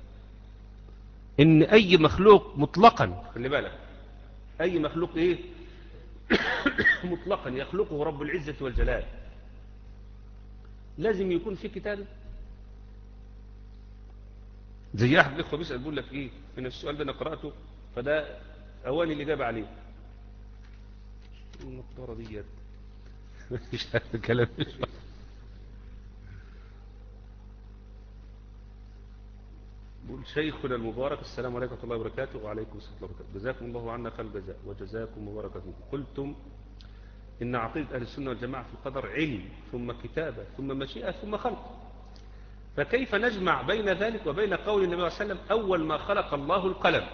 ان اي مخلوق مطلقا خلي بالك اي مخلوق ايه مطلقا يخلقه رب العزة والجلال لازم يكون في كتاب زي احد الاخوه بيسال بيقول لك ايه من السؤال ده انا قراته فده اواني الاجابه عليه النقطه ديت مش عارف الكلام بقول شيخنا المبارك السلام عليكم ورحمه الله وبركاته وعليكم السلام ورحمه الله وبركاته جزاكم الله عنا خير الجزاء وجزاكم مبارك فيكم قلتم ان عقيده اهل السنه والجماعه في القدر علم ثم كتابه ثم مشيئه ثم خلق فكيف نجمع بين ذلك وبين قول النبي صلى الله عليه وسلم اول ما خلق الله القلم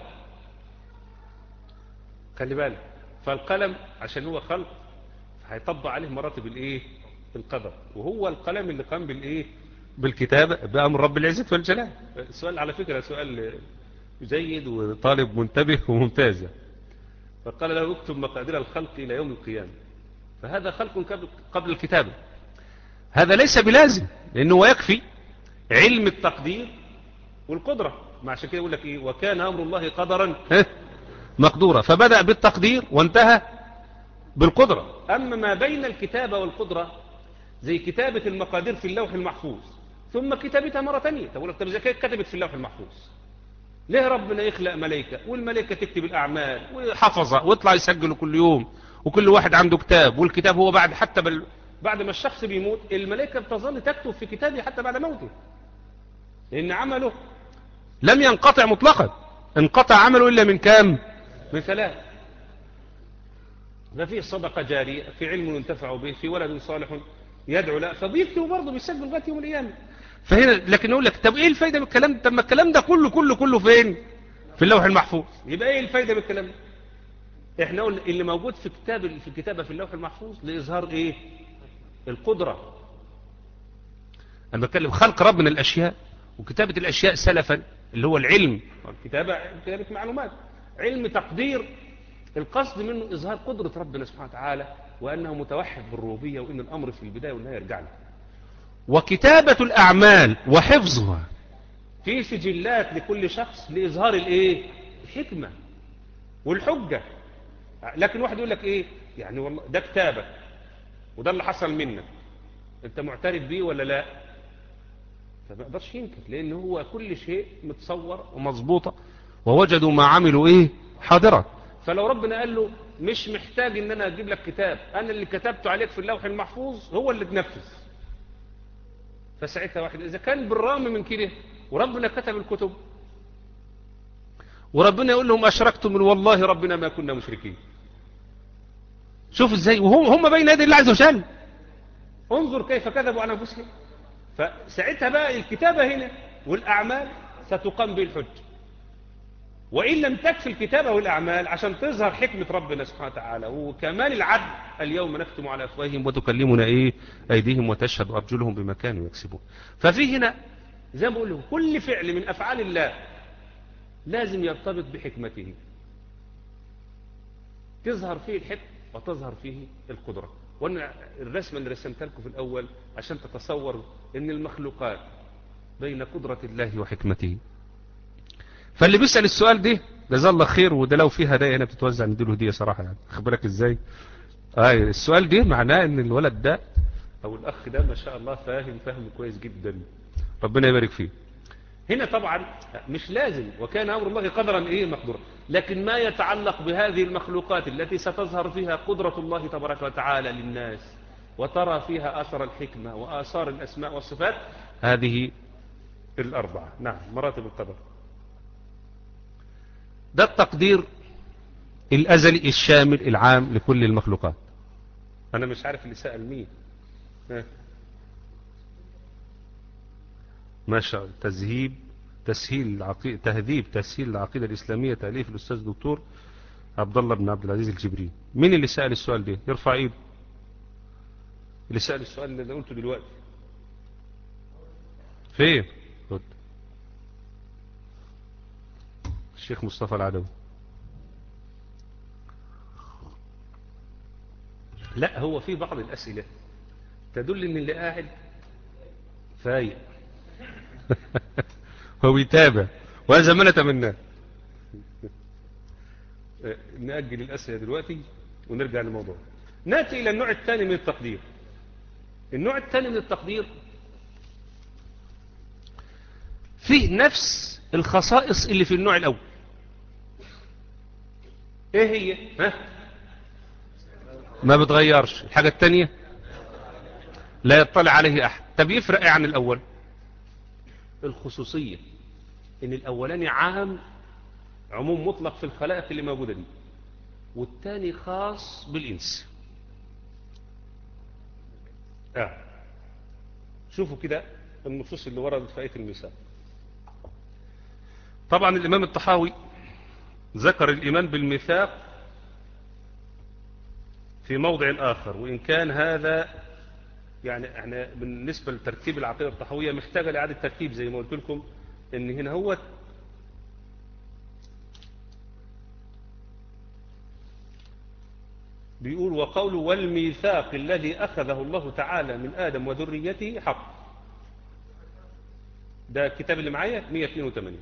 خلي بالك فالقلم عشان هو خلق هيطبق عليه مراتب الايه القدر وهو القلم اللي قام بالايه بالكتابة بأمر رب العزة والجلال السؤال على فكرة سؤال جيد وطالب منتبه وممتاز فقال له اكتب مقادير الخلق إلى يوم القيامة فهذا خلق قبل الكتابة هذا ليس بلازم لأنه يكفي علم التقدير والقدرة ما عشان كده يقول لك إيه وكان أمر الله قدرا مقدورا فبدأ بالتقدير وانتهى بالقدرة أما ما بين الكتابة والقدرة زي كتابة المقادير في اللوح المحفوظ ثم كتابتها مرة تانية تقول لك طب ازاي كتبت في اللوح المحفوظ ليه ربنا يخلق ملائكة والملائكة تكتب الأعمال وحفظة ويطلع يسجله كل يوم وكل واحد عنده كتاب والكتاب هو بعد حتى بل بعد ما الشخص بيموت الملائكة بتظل تكتب في كتابه حتى بعد موته لأن عمله لم ينقطع مطلقا انقطع عمله إلا من كام من ثلاث ففي صدقة جارية في علم ينتفع به في ولد صالح يدعو لا فبيكتب برضه بيسجل لغايه يوم القيامه فهنا لكن اقول لك طب ايه الفايده من الكلام طب ما الكلام ده كله كله كله فين في اللوح المحفوظ يبقى ايه الفايده من الكلام ده احنا قلنا اللي موجود في كتاب في الكتابه في اللوح المحفوظ لاظهار ايه القدره انا بتكلم خلق ربنا الاشياء وكتابه الاشياء سلفا اللي هو العلم الكتابه كتابه معلومات علم تقدير القصد منه اظهار قدره ربنا سبحانه وتعالى وأنه متوحد بالربوبية وإن الأمر في البداية والنهاية يرجع له وكتابة الأعمال وحفظها في سجلات لكل شخص لإظهار الإيه؟ الحكمة والحجة لكن واحد يقول لك إيه يعني والله ده كتابة وده اللي حصل منك أنت معترف بيه ولا لا فما يقدرش ينكر لأن هو كل شيء متصور ومظبوطة ووجدوا ما عملوا إيه حاضرة فلو ربنا قال له مش محتاج ان انا اجيب لك كتاب انا اللي كتبته عليك في اللوح المحفوظ هو اللي تنفذ فساعتها واحد اذا كان بالرغم من كده وربنا كتب الكتب وربنا يقول لهم اشركتم من والله ربنا ما كنا مشركين شوف ازاي وهم هم بين يدي الله عز وجل انظر كيف كذبوا على انفسهم فساعتها بقى الكتابه هنا والاعمال ستقام به الحجه وإن لم تكفي الكتابة والأعمال عشان تظهر حكمة ربنا سبحانه وتعالى وكمال العدل اليوم نختم على أفواههم وتكلمنا إيه أيديهم وتشهد أرجلهم بما كانوا يكسبون ففي هنا زي ما بقول كل فعل من أفعال الله لازم يرتبط بحكمته تظهر فيه الحكم وتظهر فيه القدرة وأن الرسمة اللي رسمتها لكم في الأول عشان تتصور أن المخلوقات بين قدرة الله وحكمته فاللي بيسأل السؤال ده جزاه الله خير وده لو في هدايا هنا بتتوزع نديله هديه صراحه يعني خد بالك ازاي آه السؤال ده معناه ان الولد ده او الاخ ده ما شاء الله فاهم فهم كويس جدا ربنا يبارك فيه هنا طبعا مش لازم وكان امر الله قدرا ايه مقدورا لكن ما يتعلق بهذه المخلوقات التي ستظهر فيها قدرة الله تبارك وتعالى للناس وترى فيها اثر الحكمة واثار الاسماء والصفات هذه الاربعة نعم مراتب القدر ده التقدير الأزلي الشامل العام لكل المخلوقات أنا مش عارف اللي سأل مين ها. ما شاء الله تذهيب تسهيل العقيدة تهذيب تسهيل العقيدة الإسلامية تأليف الأستاذ الدكتور عبد الله بن عبد العزيز الجبري مين اللي سأل السؤال ده يرفع ايده اللي سأل السؤال اللي قلته دلوقتي فين خد. الشيخ مصطفى العدوي لا هو في بعض الأسئلة تدل ان اللي قاعد فايق هو بيتابع وهذا ما نتمناه نأجل الأسئلة دلوقتي ونرجع للموضوع نأتي إلى النوع الثاني من التقدير النوع الثاني من التقدير فيه نفس الخصائص اللي في النوع الأول ايه هي ها ما بتغيرش الحاجة الثانية لا يطلع عليه أحد طب يفرق ايه عن الأول الخصوصية ان الأولاني عام عموم مطلق في الخلائق اللي موجودة دي والتاني خاص بالإنس آه. شوفوا كده النصوص اللي وردت في آية الميثاق طبعا الإمام الطحاوي ذكر الإيمان بالميثاق في موضع آخر وإن كان هذا يعني احنا بالنسبة لترتيب العقيدة الطحاوية محتاجة لإعادة ترتيب زي ما قلت لكم ان هنا هو بيقول وقول والميثاق الذي أخذه الله تعالى من آدم وذريته حق ده الكتاب اللي معايا 182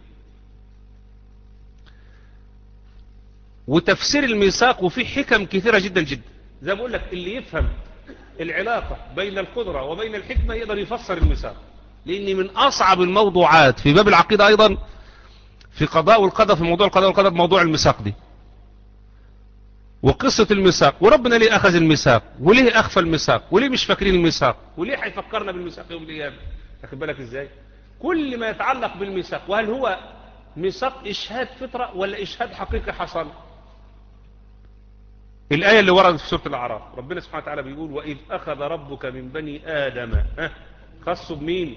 وتفسير الميثاق وفيه حكم كثيرة جدا جدا زي ما بقول لك اللي يفهم العلاقة بين القدرة وبين الحكمة يقدر يفسر الميثاق لأن من أصعب الموضوعات في باب العقيدة أيضا في قضاء والقدر في موضوع القضاء والقدر موضوع الميثاق دي وقصة الميثاق وربنا ليه أخذ الميثاق وليه أخفى الميثاق وليه مش فاكرين الميثاق وليه هيفكرنا بالميثاق يوم القيامة أخد بالك إزاي كل ما يتعلق بالميثاق وهل هو ميثاق إشهاد فطرة ولا إشهاد حقيقي حصل الآية اللي وردت في سورة الأعراف ربنا سبحانه وتعالى بيقول وإذ أخذ ربك من بني آدم ها خصوا بمين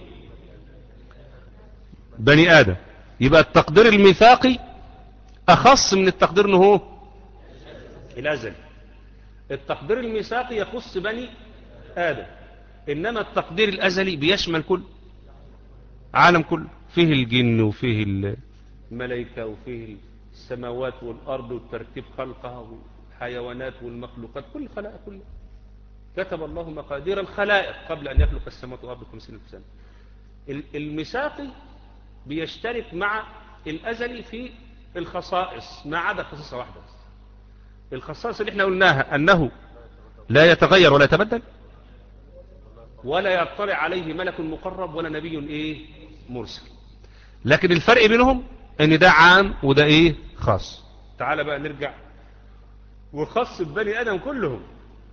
بني آدم يبقى التقدير الميثاقي أخص من التقدير انه هو الأزل التقدير الميثاقي يخص بني آدم إنما التقدير الأزلي بيشمل كل عالم كله فيه الجن وفيه الملائكة وفيه السماوات والأرض والترتيب خلقها والحيوانات والمخلوقات كل خلائق كلها كتب الله مقادير الخلائق قبل أن يخلق السماوات والأرض خمسين ألف سنة الميثاقي بيشترك مع الأزلي في الخصائص ما عدا خصيصة واحدة بس الخصائص اللي احنا قلناها أنه لا يتغير ولا يتبدل ولا يطلع عليه ملك مقرب ولا نبي ايه مرسل لكن الفرق بينهم ان ده عام وده ايه خاص تعال بقى نرجع وخاص ببني ادم كلهم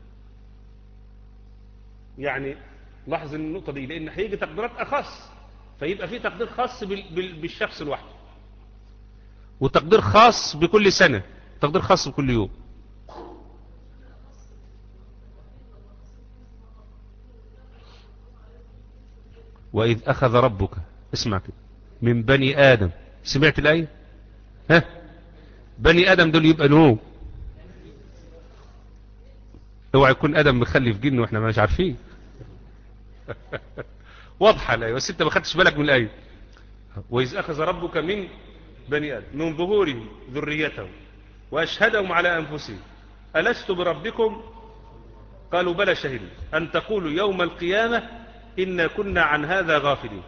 يعني لاحظ النقطة دي لان هيجي تقديرات اخص فيبقى في تقدير خاص بالشخص الواحد وتقدير خاص بكل سنة تقدير خاص بكل يوم وإذ أخذ ربك اسمع كده من بني آدم سمعت الآية ها بني آدم دول يبقى نوم اوعى يكون آدم مخلف جن واحنا مش عارفين واضحة الآية بس انت ما خدتش بالك من الآية وإذ أخذ ربك من بني آدم من ظهورهم ذريته وأشهدهم على أنفسهم ألست بربكم قالوا بلى شهدوا أن تقولوا يوم القيامة إنا كنا عن هذا غافلين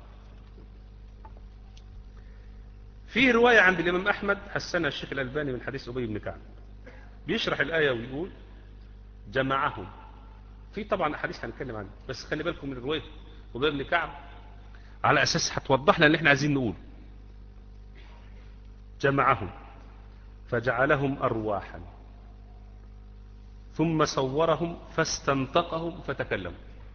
في رواية عند الإمام أحمد حسنها الشيخ الألباني من حديث أبي بن كعب بيشرح الآية ويقول جمعهم في طبعا أحاديث هنتكلم عنها بس خلي بالكم من رواية أبي بن كعب على أساس هتوضح لنا اللي احنا عايزين نقول جمعهم فجعلهم أرواحا ثم صورهم فاستنطقهم فتكلموا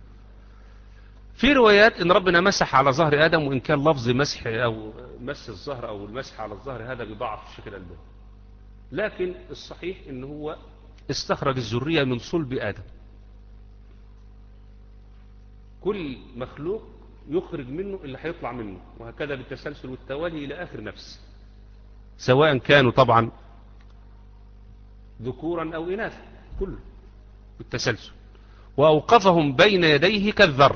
في روايات ان ربنا مسح على ظهر ادم وان كان لفظ مسح او مس الظهر او المسح على الظهر هذا بضعف الشكل الالباني لكن الصحيح ان هو استخرج الذريه من صلب ادم كل مخلوق يخرج منه اللي هيطلع منه وهكذا بالتسلسل والتوالي إلى آخر نفس سواء كانوا طبعا ذكورا أو إناثا كله بالتسلسل وأوقفهم بين يديه كالذر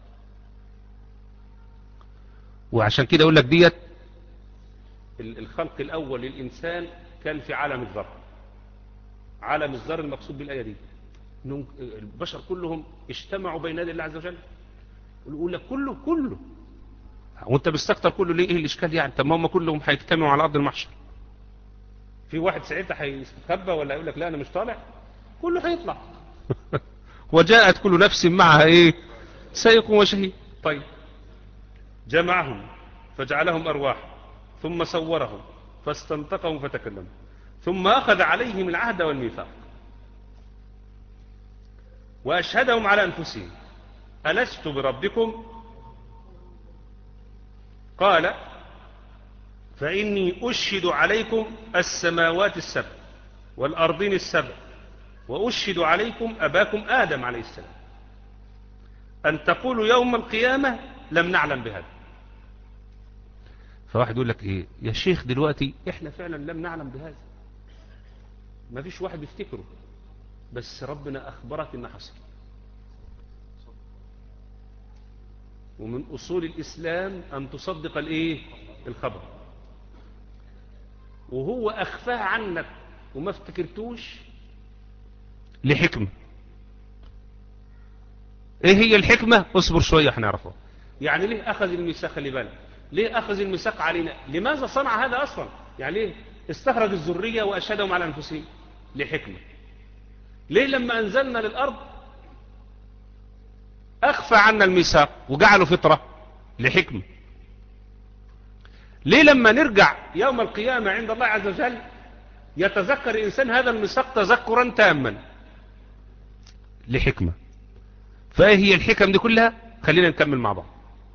وعشان كده أقول لك ديت الخلق الأول للإنسان كان في عالم الذر عالم الذر المقصود بالآية دي إنهم البشر كلهم اجتمعوا بين يدي الله عز وجل يقول لك كله كله وانت بتستكتر كله ليه ايه الاشكال يعني طب ما هم كلهم هيجتمعوا على ارض المحشر في واحد ساعتها هيستخبى ولا يقول لك لا انا مش طالع كله هيطلع وجاءت كل نفس معها ايه سيق وشهيد طيب جمعهم فجعلهم ارواح ثم صورهم فاستنطقهم فتكلموا ثم اخذ عليهم العهد والميثاق واشهدهم على انفسهم ألست بربكم قال فإني أشهد عليكم السماوات السبع والأرضين السبع وأشهد عليكم أباكم آدم عليه السلام أن تقولوا يوم القيامة لم نعلم بهذا فواحد يقول لك إيه يا شيخ دلوقتي إحنا فعلا لم نعلم بهذا ما فيش واحد يفتكره بس ربنا أخبرك إن حصل ومن أصول الإسلام أن تصدق الإيه؟ الخبر وهو أخفاه عنك وما افتكرتوش لحكمة ايه هي الحكمة اصبر شوية هنعرفها يعني ليه اخذ الميثاق خلي بالك ليه اخذ الميثاق علينا لماذا صنع هذا اصلا يعني ليه استخرج الذرية واشهدهم على انفسهم لحكمة ليه لما انزلنا للارض أخفى عنا الميثاق وجعله فطرة لحكمة ليه لما نرجع يوم القيامة عند الله عز وجل يتذكر الإنسان هذا الميثاق تذكرا تاما لحكمة فايه هي الحكم دي كلها خلينا نكمل مع بعض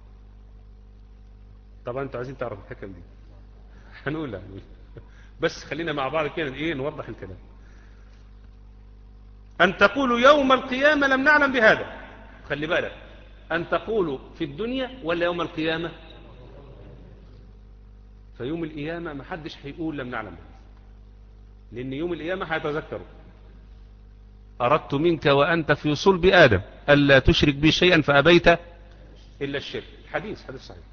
طبعا انتوا عايزين تعرفوا الحكم دي هنقولها هنقول بس خلينا مع بعض كده ايه نوضح الكلام أن تقولوا يوم القيامة لم نعلم بهذا خلي بالك أن تقولوا في الدنيا ولا يوم القيامة فيوم القيامة ما حدش هيقول لم نعلم لأن يوم القيامة هيتذكروا أردت منك وأنت في صلب آدم ألا تشرك بي شيئا فأبيت إلا الشرك حديث حديث صحيح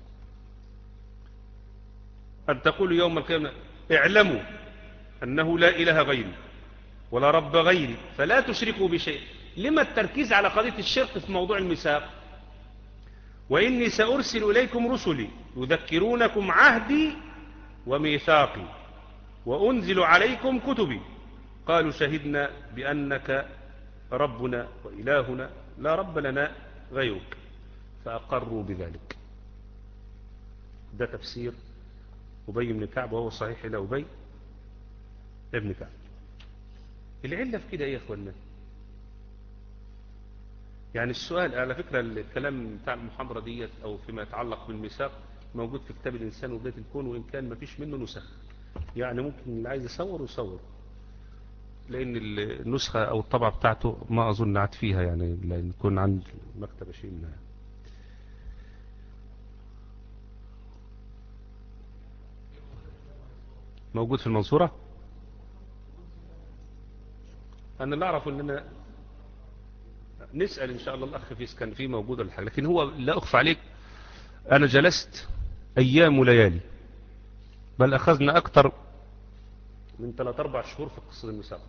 أن تقولوا يوم القيامة اعلموا أنه لا إله غيري ولا رب غيري فلا تشركوا بشيء لما التركيز على قضية الشرك في موضوع الميثاق وإني سأرسل إليكم رسلي يذكرونكم عهدي وميثاقي وأنزل عليكم كتبي قالوا شهدنا بأنك ربنا وإلهنا لا رب لنا غيرك فأقروا بذلك ده تفسير أبي بن كعب وهو صحيح إلى أبي ابن كعب العلة في كده ايه يا اخوانا يعني السؤال على فكرة الكلام بتاع المحاضرة ديت او فيما يتعلق بالميثاق موجود في كتاب الانسان وبداية الكون وان كان ما فيش منه نسخ يعني ممكن اللي عايز يصور يصور لان النسخة او الطبعة بتاعته ما اظن عاد فيها يعني لان يكون عند مكتبة شيء منها موجود في المنصورة أنا اللي أعرف أننا نسأل إن شاء الله الأخ فيس كان فيه موجود ولا حاجة لكن هو لا أخفى عليك أنا جلست أيام وليالي بل أخذنا أكثر من 3-4 شهور في قصة المساق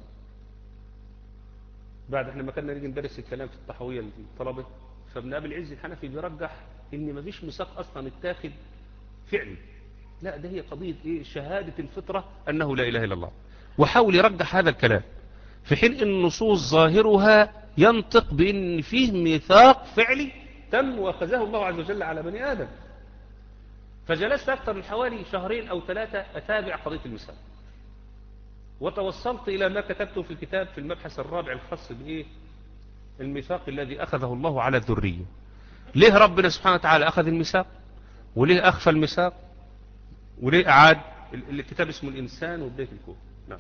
بعد احنا ما كنا نيجي ندرس الكلام في الطحوية للطلبة فابن أبي العز الحنفي بيرجح إن ما فيش مساق أصلا اتاخد فعلي لا ده هي قضية إيه شهادة الفطرة أنه لا إله إلا الله وحاول يرجح هذا الكلام في حين ان النصوص ظاهرها ينطق بان فيه ميثاق فعلي تم واخذه الله عز وجل على بني ادم فجلست اكثر من حوالي شهرين او ثلاثة اتابع قضية الميثاق وتوصلت الى ما كتبته في الكتاب في المبحث الرابع الخاص بايه الميثاق الذي اخذه الله على الذرية ليه ربنا سبحانه وتعالى اخذ الميثاق وليه اخفى الميثاق وليه اعاد الكتاب اسمه الانسان وبداية الكون نعم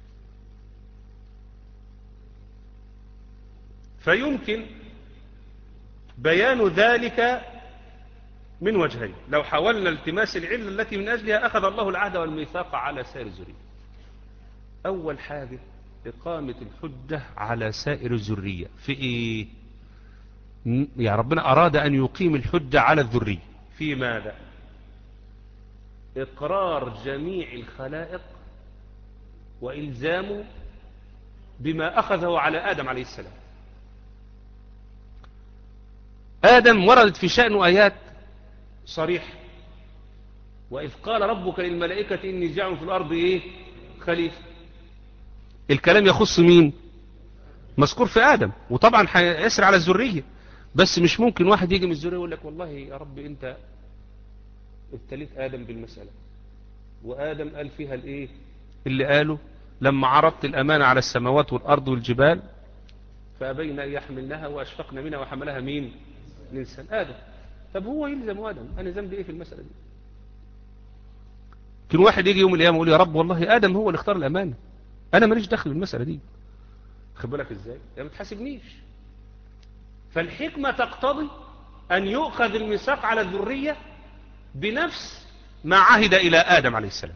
فيمكن بيان ذلك من وجهين لو حاولنا التماس العلة التي من أجلها أخذ الله العهد والميثاق على سائر الذرية أول حاجة إقامة الحجة على سائر الذرية في إيه يا ربنا أراد أن يقيم الحجة على الذرية في ماذا إقرار جميع الخلائق وإلزامه بما أخذه على آدم عليه السلام آدم وردت في شأنه آيات صريحة وإذ قال ربك للملائكة إني جاعل في الأرض إيه خليفة الكلام يخص مين مذكور في آدم وطبعا هيسر على الذرية بس مش ممكن واحد يجي من الذرية يقول لك والله يا رب أنت ابتليت آدم بالمسألة وآدم قال فيها الإيه اللي قاله لما عرضت الأمانة على السماوات والأرض والجبال فأبين أن يحملنها وأشفقنا منها وحملها مين الإنسان آدم طب هو يلزم آدم أنا ذنبي إيه في المسألة دي كل واحد يجي يوم القيامة يقول يا رب والله آدم هو اللي اختار الأمانة أنا ماليش دخل بالمسألة دي خد بالك إزاي يا ما تحاسبنيش فالحكمة تقتضي أن يؤخذ الميثاق على الذرية بنفس ما عهد إلى آدم عليه السلام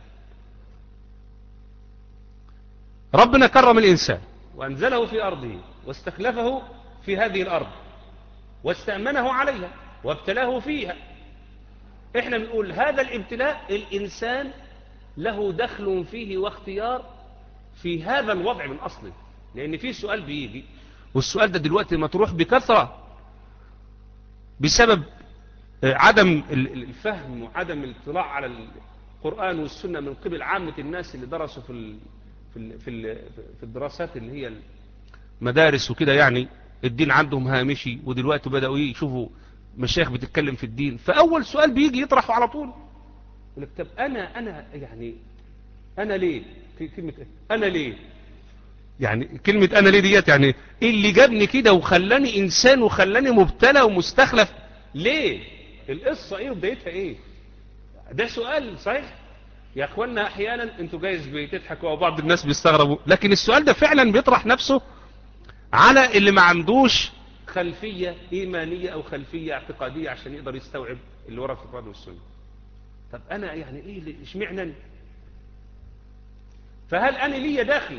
ربنا كرم الإنسان وأنزله في أرضه واستخلفه في هذه الأرض واستأمنه عليها وابتلاه فيها احنا بنقول هذا الابتلاء الإنسان له دخل فيه واختيار في هذا الوضع من أصله لأن في سؤال بيجي والسؤال ده دلوقتي مطروح بكثرة بسبب عدم الفهم وعدم الاطلاع على القرآن والسنة من قبل عامة الناس اللي درسوا في في في في الدراسات اللي هي المدارس وكده يعني الدين عندهم هامشي ودلوقتي بدأوا يشوفوا مشايخ بتتكلم في الدين فأول سؤال بيجي يطرحه على طول يقول لك طب أنا أنا يعني أنا ليه في كلمة أنا ليه يعني كلمة أنا ليه ديت يعني إيه اللي جابني كده وخلاني إنسان وخلاني مبتلى ومستخلف ليه القصة إيه وبدايتها إيه ده سؤال صحيح يا أخوانا أحيانا أنتوا جايز بتضحكوا وبعض الناس بيستغربوا لكن السؤال ده فعلا بيطرح نفسه على اللي ما عندوش خلفية إيمانية أو خلفية اعتقادية عشان يقدر يستوعب اللي ورا في القرآن والسنة طب أنا يعني إيه اللي اشمعنى فهل أنا لي داخل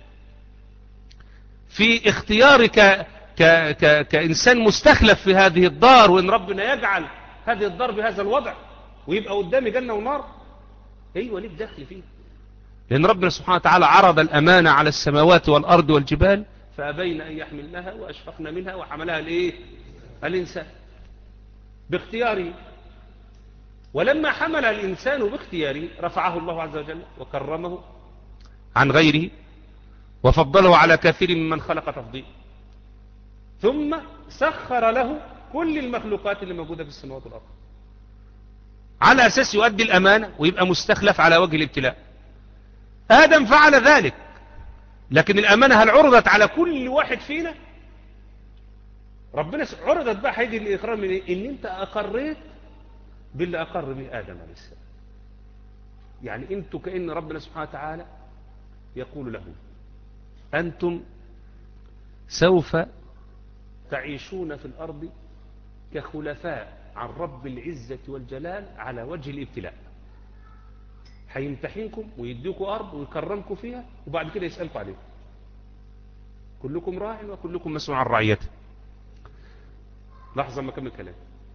في اختيارك ك ك كإنسان مستخلف في هذه الدار وإن ربنا يجعل هذه الدار بهذا الوضع ويبقى قدامي جنة ونار أيوة ليك دخل فيه لأن ربنا سبحانه وتعالى عرض الأمانة على السماوات والأرض والجبال فأبين أن يحملنها وأشفقنا منها وحملها الإيه؟ الإنسان باختياره ولما حمل الإنسان باختياره رفعه الله عز وجل وكرمه عن غيره وفضله على كثير ممن خلق تفضيل ثم سخر له كل المخلوقات اللي موجودة في السماوات والأرض على أساس يؤدي الأمانة ويبقى مستخلف على وجه الابتلاء آدم فعل ذلك لكن الأمانة هل عرضت على كل واحد فينا ربنا عرضت بقى هيدي الإقرار من إيه؟ إن أنت أقريت باللي أقر به آدم عليه السلام يعني أنتوا كأن ربنا سبحانه وتعالى يقول له أنتم سوف تعيشون في الأرض كخلفاء عن رب العزة والجلال على وجه الابتلاء هيمتحنكم ويديكم أرض ويكرمكم فيها وبعد كده يسألكم عليها كلكم راع وكلكم مسؤول عن رعيته لحظة ما كمل كلام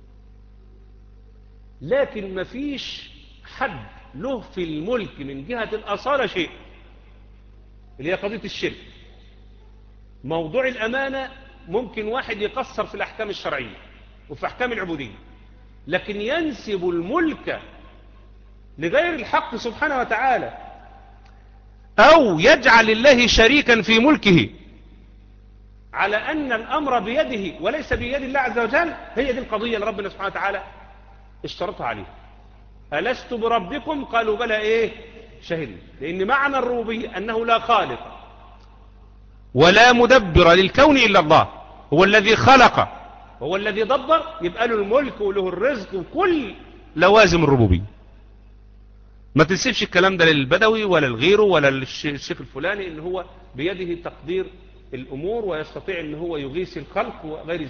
لكن ما فيش حد له في الملك من جهة الأصالة شيء اللي هي قضية الشرك موضوع الأمانة ممكن واحد يقصر في الأحكام الشرعية وفي أحكام العبودية لكن ينسب الملك لغير الحق سبحانه وتعالى أو يجعل الله شريكا في ملكه على أن الأمر بيده وليس بيد الله عز وجل هي دي القضية اللي ربنا سبحانه وتعالى اشترطها عليه ألست بربكم قالوا بلى إيه شهد لأن معنى الربوبية أنه لا خالق ولا مدبر للكون إلا الله هو الذي خلق هو الذي دبر يبقى له الملك وله الرزق وكل لوازم الربوبية ما تنسبش الكلام ده للبدوي ولا لغيره ولا للشيخ الفلاني اللي هو بيده تقدير الأمور ويستطيع ان هو يغيث الخلق وغير ذلك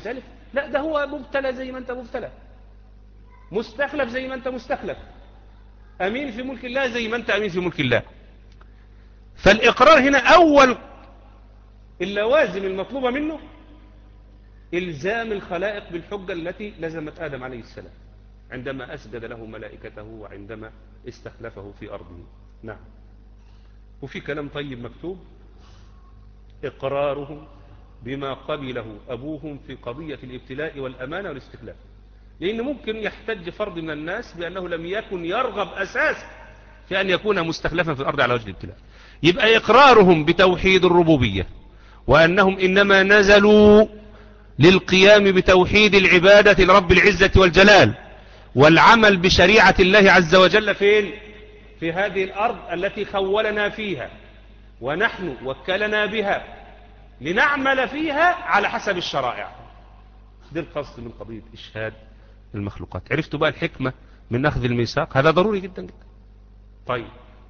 لا ده هو مبتلى زي ما انت مبتلى مستخلف زي ما انت مستخلف امين في ملك الله زي ما انت امين في ملك الله فالاقرار هنا اول اللوازم المطلوبة منه الزام الخلائق بالحجة التي لزمت ادم عليه السلام عندما اسجد له ملائكته وعندما استخلفه في ارضه نعم وفي كلام طيب مكتوب اقرارهم بما قبله أبوهم في قضية الابتلاء والأمانة والاستخلاف لأن ممكن يحتج فرد من الناس بأنه لم يكن يرغب أساسا في أن يكون مستخلفا في الأرض على وجه الابتلاء يبقى إقرارهم بتوحيد الربوبية وأنهم إنما نزلوا للقيام بتوحيد العبادة لرب العزة والجلال والعمل بشريعة الله عز وجل فين في هذه الأرض التي خولنا فيها ونحن وكلنا بها لنعمل فيها على حسب الشرائع دي القصد من قضية إشهاد المخلوقات عرفتوا بقى الحكمة من أخذ الميثاق هذا ضروري جدا جدا طيب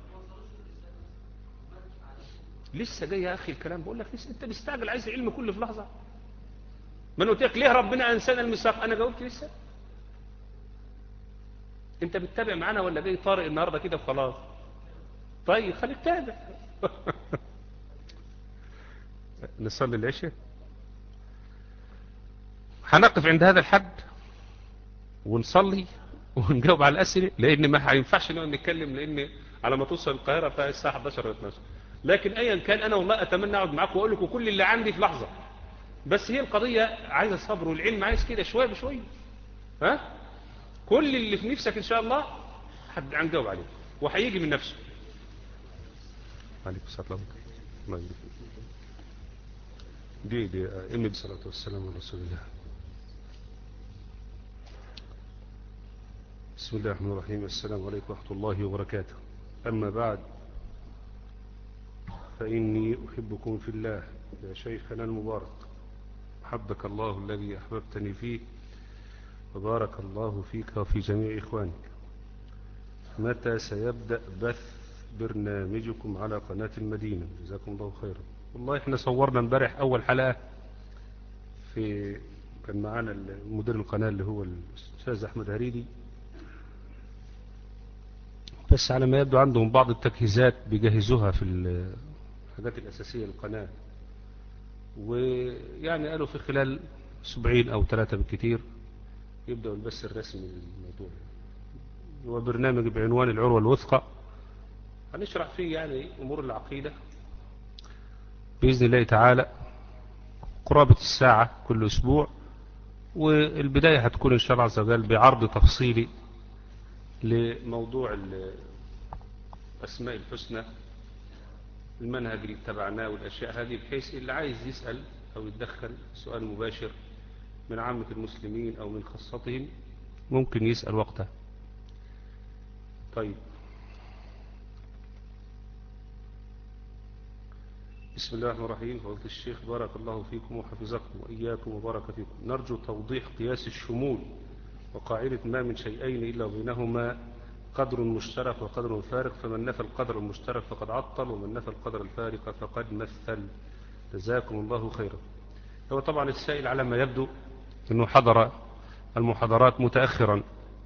لسه جاي يا أخي الكلام بقول لك لسه أنت مستعجل عايز العلم كله في لحظة من قلت لك ليه ربنا أنسانا الميثاق أنا جاوبت لسه أنت بتتابع معانا ولا جاي طارق النهاردة كده وخلاص طيب خليك تابع نصلي العشاء هنقف عند هذا الحد ونصلي ونجاوب على الأسئلة لأن ما هينفعش نقعد نتكلم لأن على ما توصل القاهرة بتاع الساعة 11 و 12 لكن أيا كان أنا والله أتمنى أقعد معاكم وأقول لكم كل اللي عندي في لحظة بس هي القضية عايزة صبر والعلم عايز كده شوية بشوية ها كل اللي في نفسك إن شاء الله حد هنجاوب عليه وهيجي من نفسه عليكم السلام الله يبارك دي دي أمي بصلاة والسلام على رسول الله بسم الله الرحمن الرحيم السلام عليكم ورحمة الله وبركاته أما بعد فإني أحبكم في الله يا شيخنا المبارك أحبك الله الذي أحببتني فيه وبارك الله فيك وفي جميع إخوانك متى سيبدأ بث برنامجكم على قناة المدينة جزاكم الله خيرا والله احنا صورنا امبارح اول حلقة في كان معانا مدير القناة اللي هو الاستاذ احمد هريدي بس على ما يبدو عندهم بعض التجهيزات بيجهزوها في الحاجات الاساسية للقناة ويعني قالوا في خلال اسبوعين او ثلاثة بالكثير يبدأوا البث الرسمي للموضوع هو برنامج بعنوان العروة الوثقى هنشرح فيه يعني امور العقيدة بإذن الله تعالى قرابة الساعة كل أسبوع والبداية هتكون إن شاء الله عز وجل بعرض تفصيلي لموضوع الأسماء الحسنى المنهج اللي اتبعناه والأشياء هذه بحيث اللي عايز يسأل أو يتدخل سؤال مباشر من عامة المسلمين أو من خاصتهم ممكن يسأل وقتها طيب بسم الله الرحمن الرحيم فضلت الشيخ بارك الله فيكم وحفظكم وإياكم وبارك فيكم نرجو توضيح قياس الشمول وقاعدة ما من شيئين إلا بينهما قدر مشترك وقدر فارق فمن نفى القدر المشترك فقد عطل ومن نفى القدر الفارق فقد مثل جزاكم الله خيرا هو طبعا السائل على ما يبدو أنه حضر المحاضرات متأخرا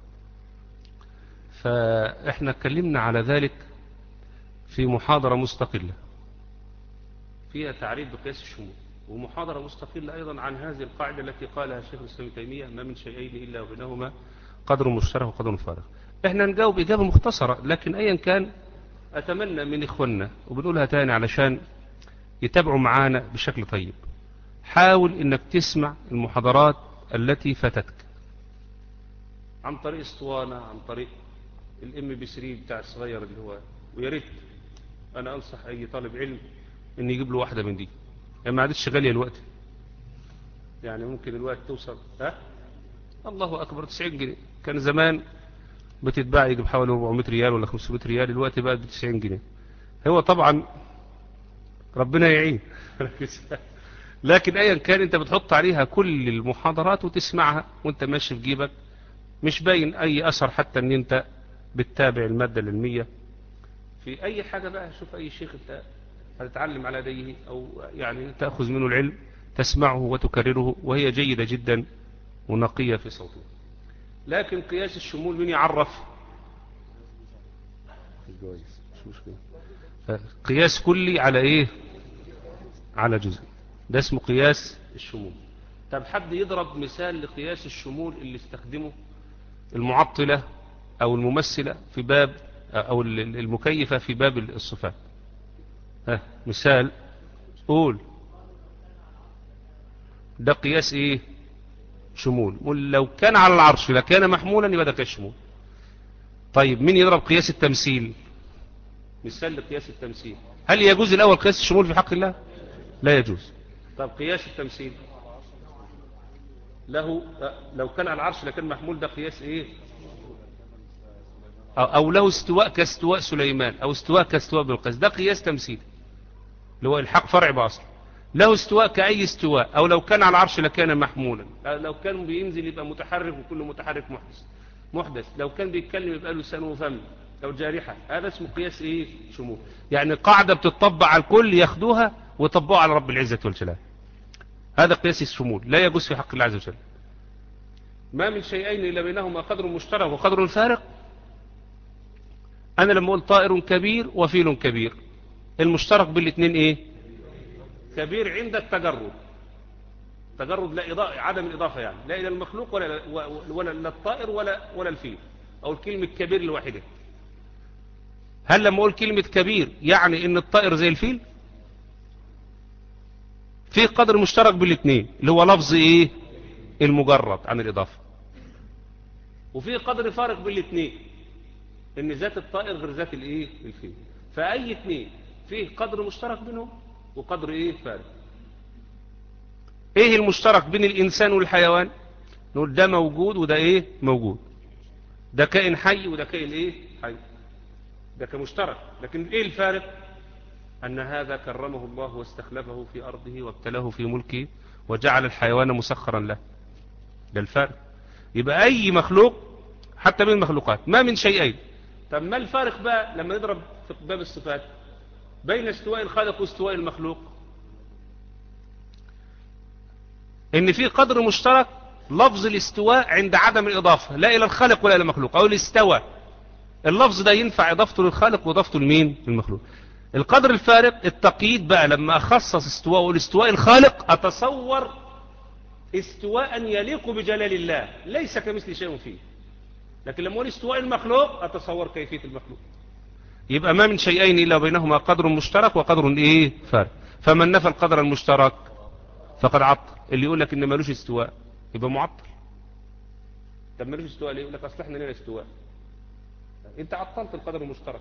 فإحنا اتكلمنا على ذلك في محاضرة مستقلة فيها تعريف بقياس الشمول ومحاضرة مستقلة أيضا عن هذه القاعدة التي قالها الشيخ الإسلام تيمية ما من شيئين إلا وبينهما قدر مشترك وقدر فارغ احنا نجاوب إجابة مختصرة لكن أيا كان أتمنى من إخواننا وبنقولها تاني علشان يتابعوا معانا بشكل طيب حاول إنك تسمع المحاضرات التي فاتتك عن طريق اسطوانة عن طريق الام بي 3 بتاع الصغير اللي هو ويا ريت انا انصح اي طالب علم ان يجيب له واحدة من دي يعني ما عادتش غالية الوقت يعني ممكن الوقت توصل ها الله اكبر 90 جنيه كان زمان بتتباع يجيب حوالي 400 ريال ولا 500 ريال الوقت بقى ب 90 جنيه هو طبعا ربنا يعين لكن ايا كان انت بتحط عليها كل المحاضرات وتسمعها وانت ماشي في جيبك مش باين اي اثر حتى ان انت بتتابع المادة العلمية في اي حاجة بقى شوف اي شيخ انت هتتعلم على يديه او يعني تأخذ منه العلم تسمعه وتكرره وهي جيدة جدا ونقية في صوته لكن قياس الشمول مين يعرف الجواز مش مشكلة قياس كلي على ايه على جزء ده اسمه قياس الشمول طب حد يضرب مثال لقياس الشمول اللي استخدمه المعطلة او الممثلة في باب او المكيفة في باب الصفات ها مثال قول ده قياس ايه شمول قول لو كان على العرش لكان محمولا يبقى ده قياس شمول طيب مين يضرب قياس التمثيل مثال لقياس التمثيل هل يجوز الاول قياس الشمول في حق الله لا يجوز طب قياس التمثيل له لو كان على العرش لكان محمول ده قياس ايه او له استواء كاستواء سليمان او استواء كاستواء بالقياس ده قياس تمثيل اللي هو الحق فرع باصل له استواء كأي استواء أو لو كان على العرش لكان محمولا لو كان بينزل يبقى متحرك وكل متحرك محدث محدث لو كان بيتكلم يبقى له لسان وفم لو جارحة هذا اسمه قياس ايه شمول يعني قاعدة بتطبق على الكل ياخدوها ويطبقوها على رب العزة والجلال هذا قياس الشمول لا يجوز في حق الله عز وجل ما من شيئين إلا بينهما قدر مشترك وقدر فارق أنا لما أقول طائر كبير وفيل كبير المشترك بالاثنين ايه كبير عند التجرد تجرد لا إضاءة عدم الإضافة يعني لا إلى المخلوق ولا ولا للطائر ولا ولا الفيل أو الكلمة كبير الواحدة هل لما أقول كلمة كبير يعني إن الطائر زي الفيل في قدر مشترك بالاثنين اللي هو لفظ إيه المجرد عن الإضافة وفي قدر فارق بالاثنين إن ذات الطائر غير ذات الإيه الفيل فأي اثنين فيه قدر مشترك بينهم وقدر ايه فارق ايه المشترك بين الانسان والحيوان نقول ده موجود وده ايه موجود ده كائن حي وده كائن ايه حي ده كمشترك لكن ايه الفارق ان هذا كرمه الله واستخلفه في ارضه وابتلاه في ملكه وجعل الحيوان مسخرا له ده الفارق يبقى اي مخلوق حتى من المخلوقات ما من شيئين طب ما الفارق بقى لما نضرب في باب الصفات بين استواء الخالق واستواء المخلوق ان في قدر مشترك لفظ الاستواء عند عدم الاضافة لا الى الخالق ولا الى المخلوق او الاستوى اللفظ ده ينفع اضافته للخالق واضافته لمين للمخلوق القدر الفارق التقييد بقى لما اخصص استواء والاستواء الخالق اتصور استواء يليق بجلال الله ليس كمثل شيء فيه لكن لما اقول استواء المخلوق اتصور كيفية المخلوق يبقى ما من شيئين إلا بينهما قدر مشترك وقدر إيه فارق فمن نفى القدر المشترك فقد عطل اللي يقول لك إن ملوش استواء يبقى معطل طب ملوش استواء ليه يقول لك أصل احنا لنا استواء انت عطلت القدر المشترك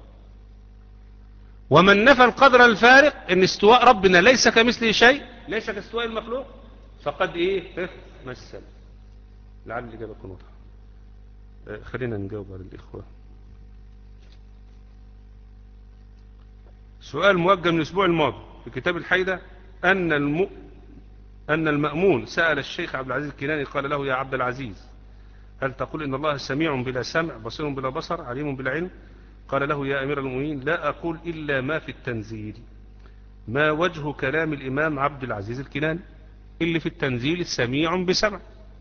ومن نفى القدر الفارق ان استواء ربنا ليس كمثله شيء ليس كاستواء المخلوق فقد ايه مثل لعل الاجابه تكون واضحه خلينا نجاوب على الاخوه سؤال موجه من الأسبوع الماضي في كتاب الحيدة أن, الم... أن المأمون سأل الشيخ عبد العزيز الكناني قال له يا عبد العزيز هل تقول إن الله سميع بلا سمع بصير بلا بصر عليم بلا علم قال له يا أمير المؤمنين لا أقول إلا ما في التنزيل ما وجه كلام الإمام عبد العزيز الكناني اللي في التنزيل سميع بسمع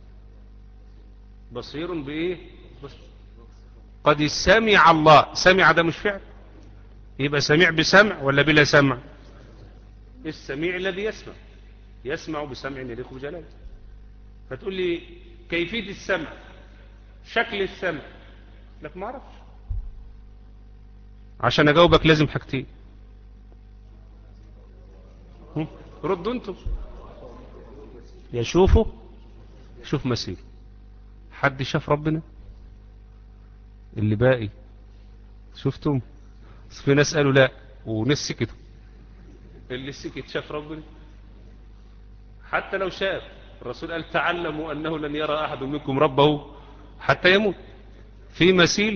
بصير بإيه بصر. قد سمع الله سمع ده مش فعل يبقى سميع بسمع ولا بلا سمع السميع الذي يسمع يسمع بسمع يليق بجلاله فتقول لي كيفية السمع شكل السمع لك ما اعرفش عشان اجاوبك لازم حاجتين ردوا انتم يشوفوا شوف مسير حد شاف ربنا اللي باقي شفتم في ناس قالوا لا وناس سكتوا اللي سكت شاف ربنا حتى لو شاف الرسول قال تعلموا أنه لن يرى أحد منكم ربه حتى يموت في مثيل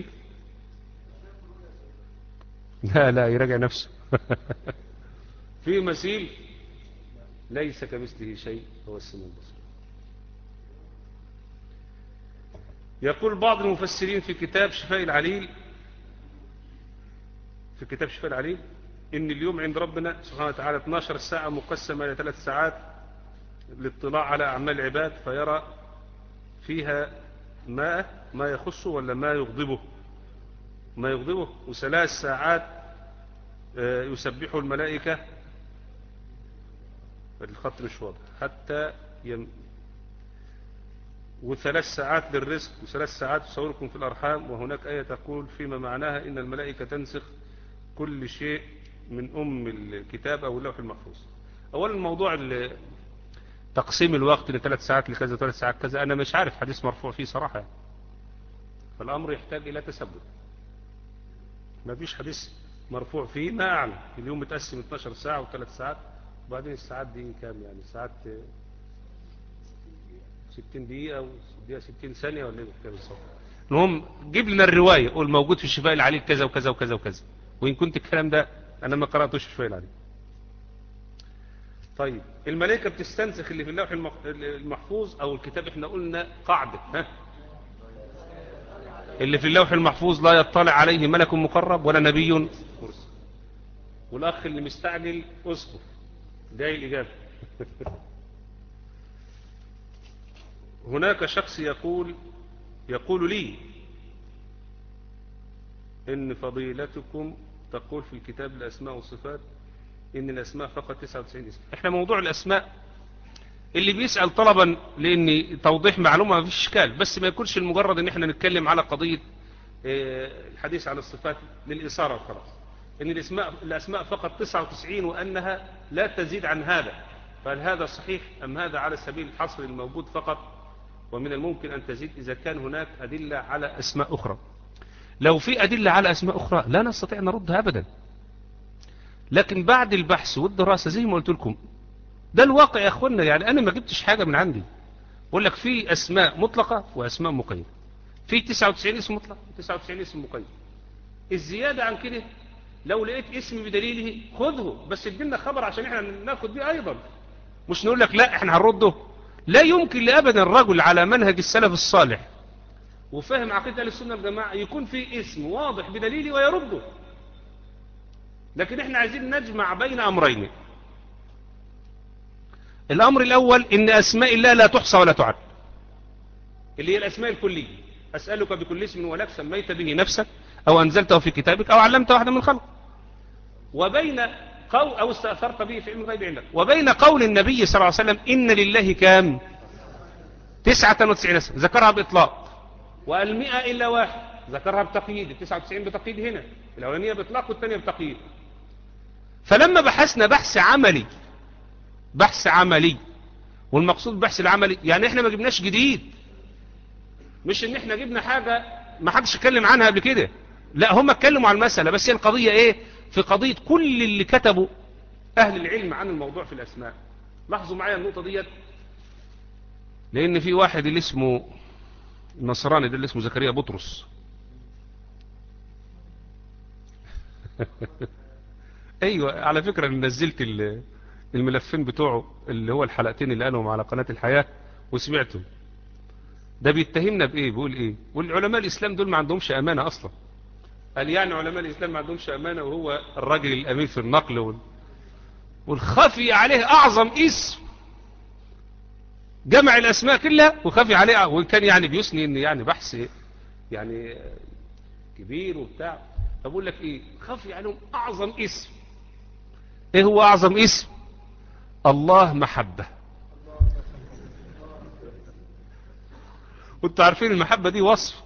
لا لا يراجع نفسه في مثيل ليس كمثله شيء هو السميع البصير يقول بعض المفسرين في كتاب شفاء العليل في كتاب شفاء العليل ان اليوم عند ربنا سبحانه وتعالى 12 ساعة مقسمة إلى ثلاث ساعات للاطلاع على أعمال العباد فيرى فيها ما ما يخصه ولا ما يغضبه ما يغضبه وثلاث ساعات آه، يسبح الملائكة الخط مش واضح حتى يم وثلاث ساعات للرزق وثلاث ساعات تصوركم في الأرحام وهناك آية تقول فيما معناها إن الملائكة تنسخ كل شيء من أم الكتاب أو اللوح المحفوظ أولا موضوع ال- تقسيم الوقت لثلاث ساعات لكذا ثلاث ساعات كذا أنا مش عارف حديث مرفوع فيه صراحة يعني. فالأمر يحتاج إلى تثبت ما فيش حديث مرفوع فيه ما أعلم اليوم متقسم 12 ساعة وثلاث ساعات وبعدين الساعات دي كام يعني ساعات 60 دقيقة ودقيقة 60 ثانية ولا ايه كده بالظبط المهم جيب لنا الرواية قول موجود في الشفاء العليل كذا وكذا وكذا وكذا وإن كنت الكلام ده أنا ما قرأتوش في الشفاء العليل طيب الملائكة بتستنسخ اللي في اللوح المح- المحفوظ أو الكتاب احنا قلنا قاعدة ها اللي في اللوح المحفوظ لا يطلع عليه ملك مقرب ولا نبي مرسل والأخ اللي مستعجل أسقف ده الإجابة هناك شخص يقول يقول لي إن فضيلتكم تقول في الكتاب الأسماء والصفات إن الأسماء فقط 99 اسم إحنا موضوع الأسماء اللي بيسأل طلبا لأن توضيح معلومة ما فيش إشكال بس ما يكونش المجرد إن إحنا نتكلم على قضية آه، الحديث عن الصفات للإثارة وخلاص إن الأسماء, الأسماء فقط 99 وأنها لا تزيد عن هذا فهل هذا صحيح أم هذا على سبيل الحصر الموجود فقط ومن الممكن أن تزيد إذا كان هناك أدلة على أسماء أخرى لو في أدلة على أسماء أخرى لا نستطيع أن نردها أبدا لكن بعد البحث والدراسة زي ما قلت لكم ده الواقع يا أخوانا يعني أنا ما جبتش حاجة من عندي بقول لك في أسماء مطلقة وأسماء مقيدة في 99 اسم مطلق و99 اسم مقيد الزيادة عن كده لو لقيت اسم بدليله خذه بس ادينا خبر عشان احنا ناخد بيه أيضا مش نقول لك لا احنا هنرده لا يمكن لأبدا الرجل على منهج السلف الصالح وفهم عقيدة أهل السنة والجماعة يكون في اسم واضح بدليله ويرده لكن احنا عايزين نجمع بين أمرين الأمر الأول إن أسماء الله لا تحصى ولا تعد اللي هي الأسماء الكلية أسألك بكل اسم ولك سميت به نفسك أو أنزلته في كتابك أو علمت واحدا من خلق وبين قول أو استأثرت به في علم الغيب عندك وبين قول النبي صلى الله عليه وسلم إن لله كام تسعة وتسعين اسم ذكرها بإطلاق والمئة إلا واحد ذكرها بتقييد التسعة وتسعين بتقييد هنا الأولانية بإطلاق والثانية بتقييد فلما بحثنا بحث عملي بحث عملي والمقصود بحث العملي يعني احنا ما جبناش جديد مش ان احنا جبنا حاجة ما حدش اتكلم عنها قبل كده لا هم اتكلموا عن المسألة بس هي القضية ايه في قضية كل اللي كتبوا اهل العلم عن الموضوع في الاسماء لاحظوا معايا النقطة ديت لان في واحد اللي اسمه النصراني ده اللي اسمه زكريا بطرس ايوه على فكرة انا نزلت ال- الملفين بتوعه اللي هو الحلقتين اللي قالهم على قناة الحياة وسمعتهم ده بيتهمنا بايه بيقول ايه والعلماء الاسلام دول ما عندهمش امانة اصلا قال يعني علماء الاسلام ما عندهمش امانة وهو الراجل الامين في النقل وال... والخفي عليه اعظم اسم جمع الاسماء كلها وخفي عليه وكان يعني بيثني ان يعني بحث يعني كبير وبتاع فبقول لك ايه خفي عليهم اعظم اسم ايه هو اعظم اسم الله محبة وانتوا عارفين المحبة دي وصف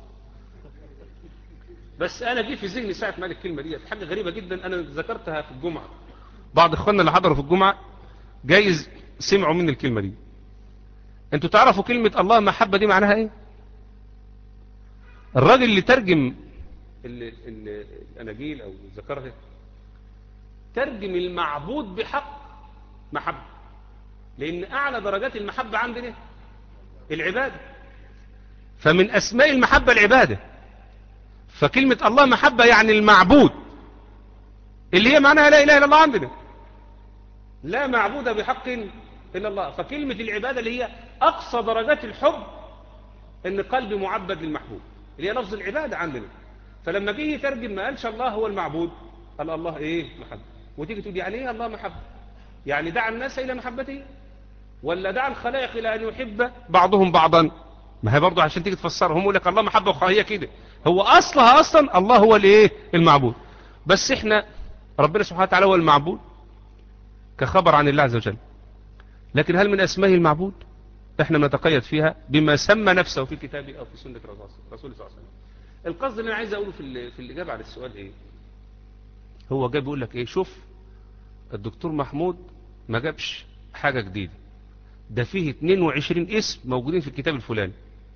بس انا جه في ذهني ساعة ما قال الكلمة دي حاجة غريبة جدا انا ذكرتها في الجمعة بعض اخواننا اللي حضروا في الجمعة جايز سمعوا مني الكلمة دي انتوا تعرفوا كلمة الله محبة دي معناها ايه الراجل اللي ترجم ال- ال- الاناجيل او ذكرها ترجم المعبود بحق محبة لان اعلى درجات المحبة عندنا العبادة فمن اسماء المحبة العبادة فكلمة الله محبة يعني المعبود اللي هي معناها لا اله الا الله عندنا لا معبود بحق الا الله فكلمة العبادة اللي هي اقصى درجات الحب ان قلبي معبد للمحبوب اللي هي لفظ العبادة عندنا فلما جه يترجم ما قالش الله هو المعبود قال الله ايه محبة وتيجي تقول يعني ايه الله محبة يعني دعا الناس الى محبته ولا دعا الخلائق الى ان يحب بعضهم بعضا ما هي برضه عشان تيجي تفسرها هم يقول لك الله محبة وكراهية كده هو أصلها أصلا الله هو الايه المعبود بس احنا ربنا سبحانه وتعالى هو المعبود كخبر عن الله عز وجل لكن هل من أسمائه المعبود احنا نتقيد فيها بما سمى نفسه في كتابه أو في سنة رسول صلى الله عليه وسلم القصد اللي أنا عايز أقوله في, في الإجابة على السؤال إيه هو جاب يقول لك إيه شوف الدكتور محمود ما جابش حاجة جديدة ده فيه 22 اسم موجودين في الكتاب الفلاني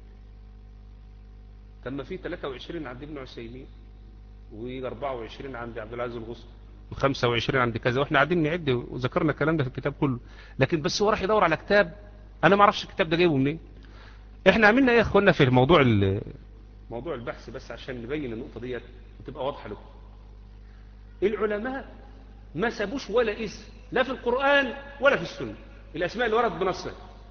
تم فيه 23 عند ابن عثيمين و24 عند عبد العزيز الغصن و25 عند كذا واحنا قاعدين نعد وذكرنا الكلام ده في الكتاب كله لكن بس هو راح يدور على كتاب انا ما اعرفش الكتاب ده جايبه منين احنا عملنا ايه يا اخوانا في موضوع موضوع البحث بس عشان نبين النقطه ديت وتبقى واضحه لكم العلماء ما سابوش ولا اسم لا في القرآن ولا في السنة الأسماء اللي ورد بنصها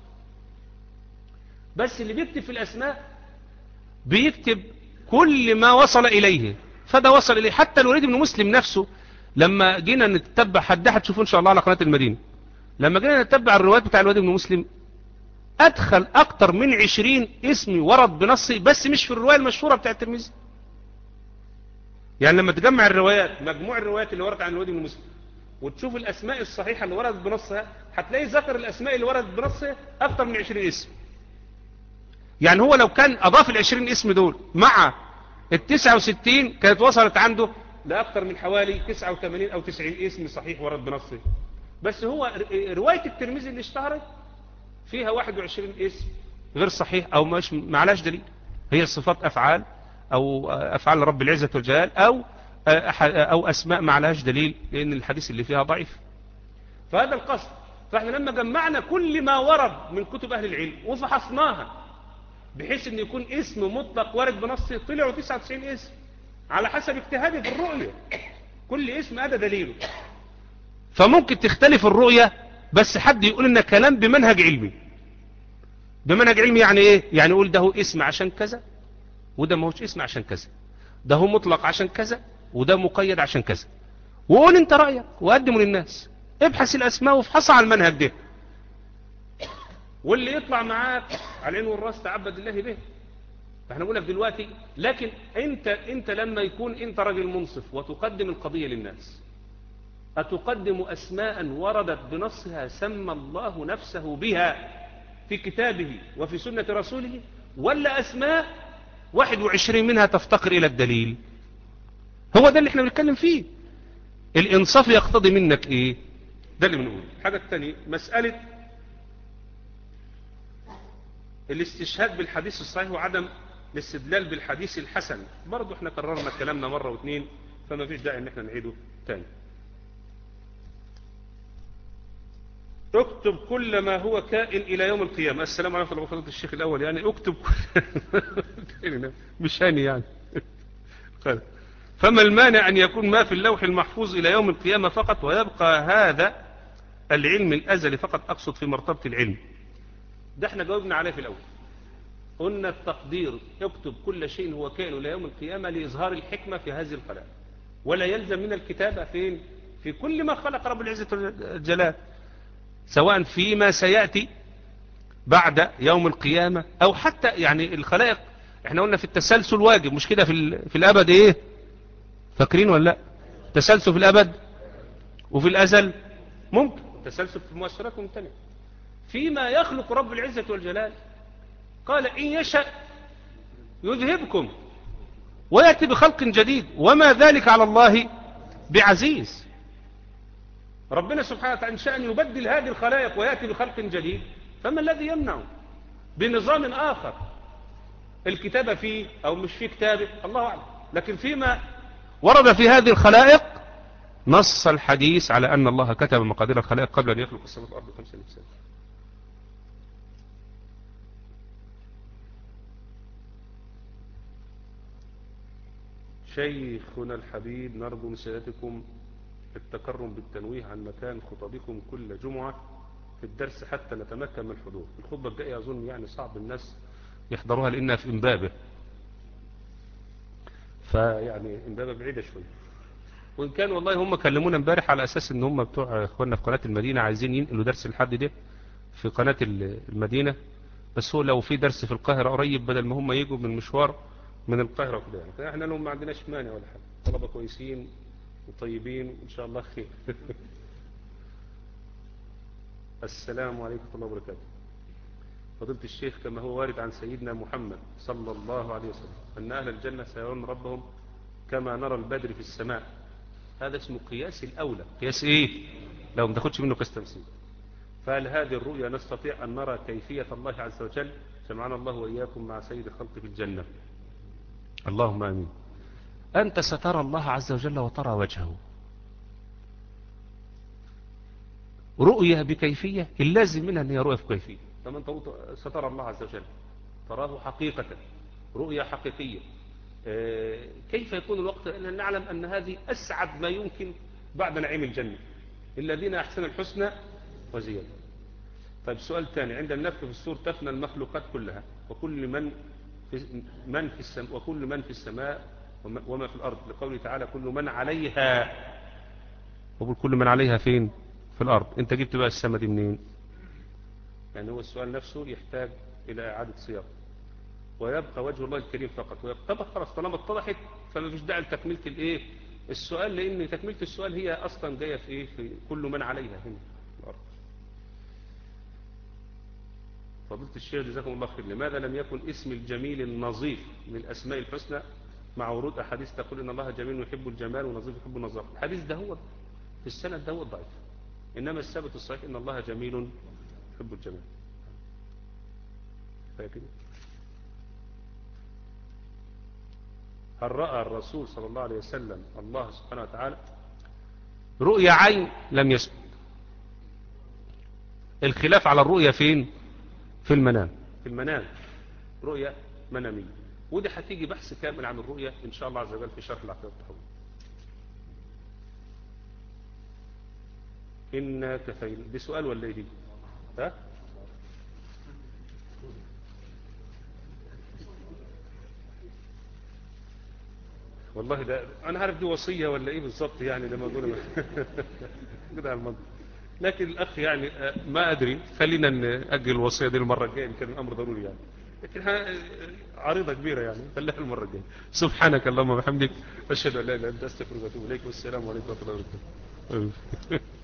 بس اللي بيكتب في الأسماء بيكتب كل ما وصل إليه فده وصل إليه حتى الوليد بن مسلم نفسه لما جينا نتبع حد هتشوفوا إن شاء الله على قناة المدينة لما جينا نتبع الروايات بتاع الوليد بن مسلم أدخل أكتر من عشرين اسم ورد بنصه بس مش في الرواية المشهورة بتاع الترمذي يعني لما تجمع الروايات مجموع الروايات اللي وردت عن الوليد بن مسلم وتشوف الأسماء الصحيحة اللي وردت بنصها هتلاقي ذكر الأسماء اللي وردت بنصها أكتر من 20 اسم يعني هو لو كان أضاف ال 20 اسم دول مع ال 69 كانت وصلت عنده لأكثر من حوالي 89 أو 90 اسم صحيح ورد بنصه بس هو رواية الترمذي اللي اشتهرت فيها 21 اسم غير صحيح أو مش معلاش دليل هي صفات أفعال أو أفعال رب العزة والجلال أو أو أسماء ما عليهاش دليل لأن الحديث اللي فيها ضعيف فهذا القصد فإحنا لما جمعنا كل ما ورد من كتب أهل العلم وفحصناها بحيث أن يكون اسم مطلق وارد بنصه طلعوا 99 اسم على حسب اجتهادي في الرؤية كل اسم أدى دليله فممكن تختلف الرؤية بس حد يقول إن كلام بمنهج علمي بمنهج علمي يعني إيه يعني يقول ده هو اسم عشان كذا وده ما هوش اسم عشان كذا ده هو مطلق عشان كذا وده مقيد عشان كذا وقول انت رأيك وقدمه للناس ابحث الاسماء وافحصها على المنهج ده واللي يطلع معاك على العين والراس تعبد الله به فاحنا نقول لك دلوقتي لكن انت انت لما يكون انت راجل منصف وتقدم القضية للناس أتقدم أسماء وردت بنصها سمى الله نفسه بها في كتابه وفي سنة رسوله ولا أسماء 21 منها تفتقر إلى الدليل هو ده اللي احنا بنتكلم فيه الانصاف يقتضي منك ايه ده اللي بنقول الحاجة الثانية مسألة الاستشهاد بالحديث الصحيح وعدم الاستدلال بالحديث الحسن برضو احنا كررنا كلامنا مرة واثنين فما فيش داعي ان احنا نعيده تاني اكتب كل ما هو كائن الى يوم القيامة السلام عليكم ورحمة الله الشيخ الاول يعني اكتب كل مش هاني يعني خير فما المانع أن يكون ما في اللوح المحفوظ إلى يوم القيامة فقط ويبقى هذا العلم الأزلي فقط أقصد في مرتبة العلم ده احنا جاوبنا عليه في الأول قلنا التقدير يكتب كل شيء هو كائن إلى يوم القيامة لإظهار الحكمة في هذه الخلائق ولا يلزم من الكتابة فين في كل ما خلق رب العزة والجلال سواء فيما سيأتي بعد يوم القيامة أو حتى يعني الخلائق احنا قلنا في التسلسل واجب مش كده في, في الأبد ايه فاكرين ولا لا تسلسل في الأبد وفي الأزل ممكن تسلسل في المؤثرات ممتنع فيما يخلق رب العزة والجلال قال إن يشاء يذهبكم ويأتي بخلق جديد وما ذلك على الله بعزيز ربنا سبحانه وتعالى إن شاء أن يبدل هذه الخلائق ويأتي بخلق جديد فما الذي يمنع بنظام آخر الكتابة فيه أو مش فيه كتابة الله أعلم لكن فيما ورد في هذه الخلائق نص الحديث على أن الله كتب مقادير الخلائق قبل أن يخلق السماء والأرض خمسة نفسات شيخنا الحبيب نرجو من سيادتكم التكرم بالتنويه عن مكان خطبكم كل جمعة في الدرس حتى نتمكن من الحضور الخطبة الجاية أظن يعني صعب الناس يحضروها لأنها في إمبابة فيعني إمبابة بعيدة شوية وإن كان والله هم كلمونا امبارح على أساس إن هم بتوع إخواننا في قناة المدينة عايزين ينقلوا درس الحد ده في قناة المدينة بس هو لو في درس في القاهرة قريب بدل ما هم يجوا من مشوار من القاهرة وكده يعني فاحنا لهم ما عندناش مانع ولا حاجة طلبة كويسين وطيبين وإن شاء الله خير السلام عليكم ورحمة الله وبركاته فضيلة الشيخ كما هو وارد عن سيدنا محمد صلى الله عليه وسلم أن أهل الجنة سيرون ربهم كما نرى البدر في السماء هذا اسمه قياس الأولى قياس إيه لو ما تاخدش منه قياس تمثيل فهل هذه الرؤيا نستطيع أن نرى كيفية الله عز وجل جمعنا الله وإياكم مع سيد الخلق في الجنة اللهم آمين أنت سترى الله عز وجل وترى وجهه رؤية بكيفية اللازم منها أن هي رؤية بكيفية فمن سترى الله عز وجل تراه حقيقة رؤية حقيقية كيف يكون الوقت لأننا نعلم أن هذه أسعد ما يمكن بعد نعيم الجنة الذين أحسن الحسنى وزيادة طيب سؤال ثاني عند النفخ في السور تفنى المخلوقات كلها وكل من في من في السماء وكل من في السماء وما في الأرض لقوله تعالى كل من عليها وقول كل من عليها فين في الأرض انت جبت بقى السماء دي منين يعني هو السؤال نفسه يحتاج إلى إعادة صياغه ويبقى وجه الله الكريم فقط ويبقى خلاص طالما اتضحت فما فيش داعي لتكمله الايه السؤال لان تكمله السؤال هي اصلا جايه في ايه في كل من عليها هنا الارض فضيله الشيخ جزاكم الله خير لماذا لم يكن اسم الجميل النظيف من الاسماء الحسنى مع ورود احاديث تقول ان الله جميل يحب الجمال ونظيف يحب النظافه الحديث ده هو في السند ده هو ضعيف انما الثابت الصحيح ان الله جميل يحب الجمال فاكر هل رأى الرسول صلى الله عليه وسلم الله سبحانه وتعالى رؤيا عين لم يسبق الخلاف على الرؤيا فين في المنام في المنام رؤيا منامية ودي هتيجي بحث كامل عن الرؤيا إن شاء الله عز وجل في شرح العقيدة التحويل إنا كفينا دي سؤال ولا ايه دي ها والله ده انا عارف دي وصية ولا ايه بالظبط يعني لما اقول كده على المنطق لكن الاخ يعني ما ادري خلينا ناجل الوصية دي المرة الجاية كان الامر ضروري يعني لكن عريضة كبيرة يعني خليها المرة الجاية سبحانك اللهم وبحمدك اشهد ان لا اله الا انت استغفرك واتوب اليك والسلام عليكم ورحمة الله وبركاته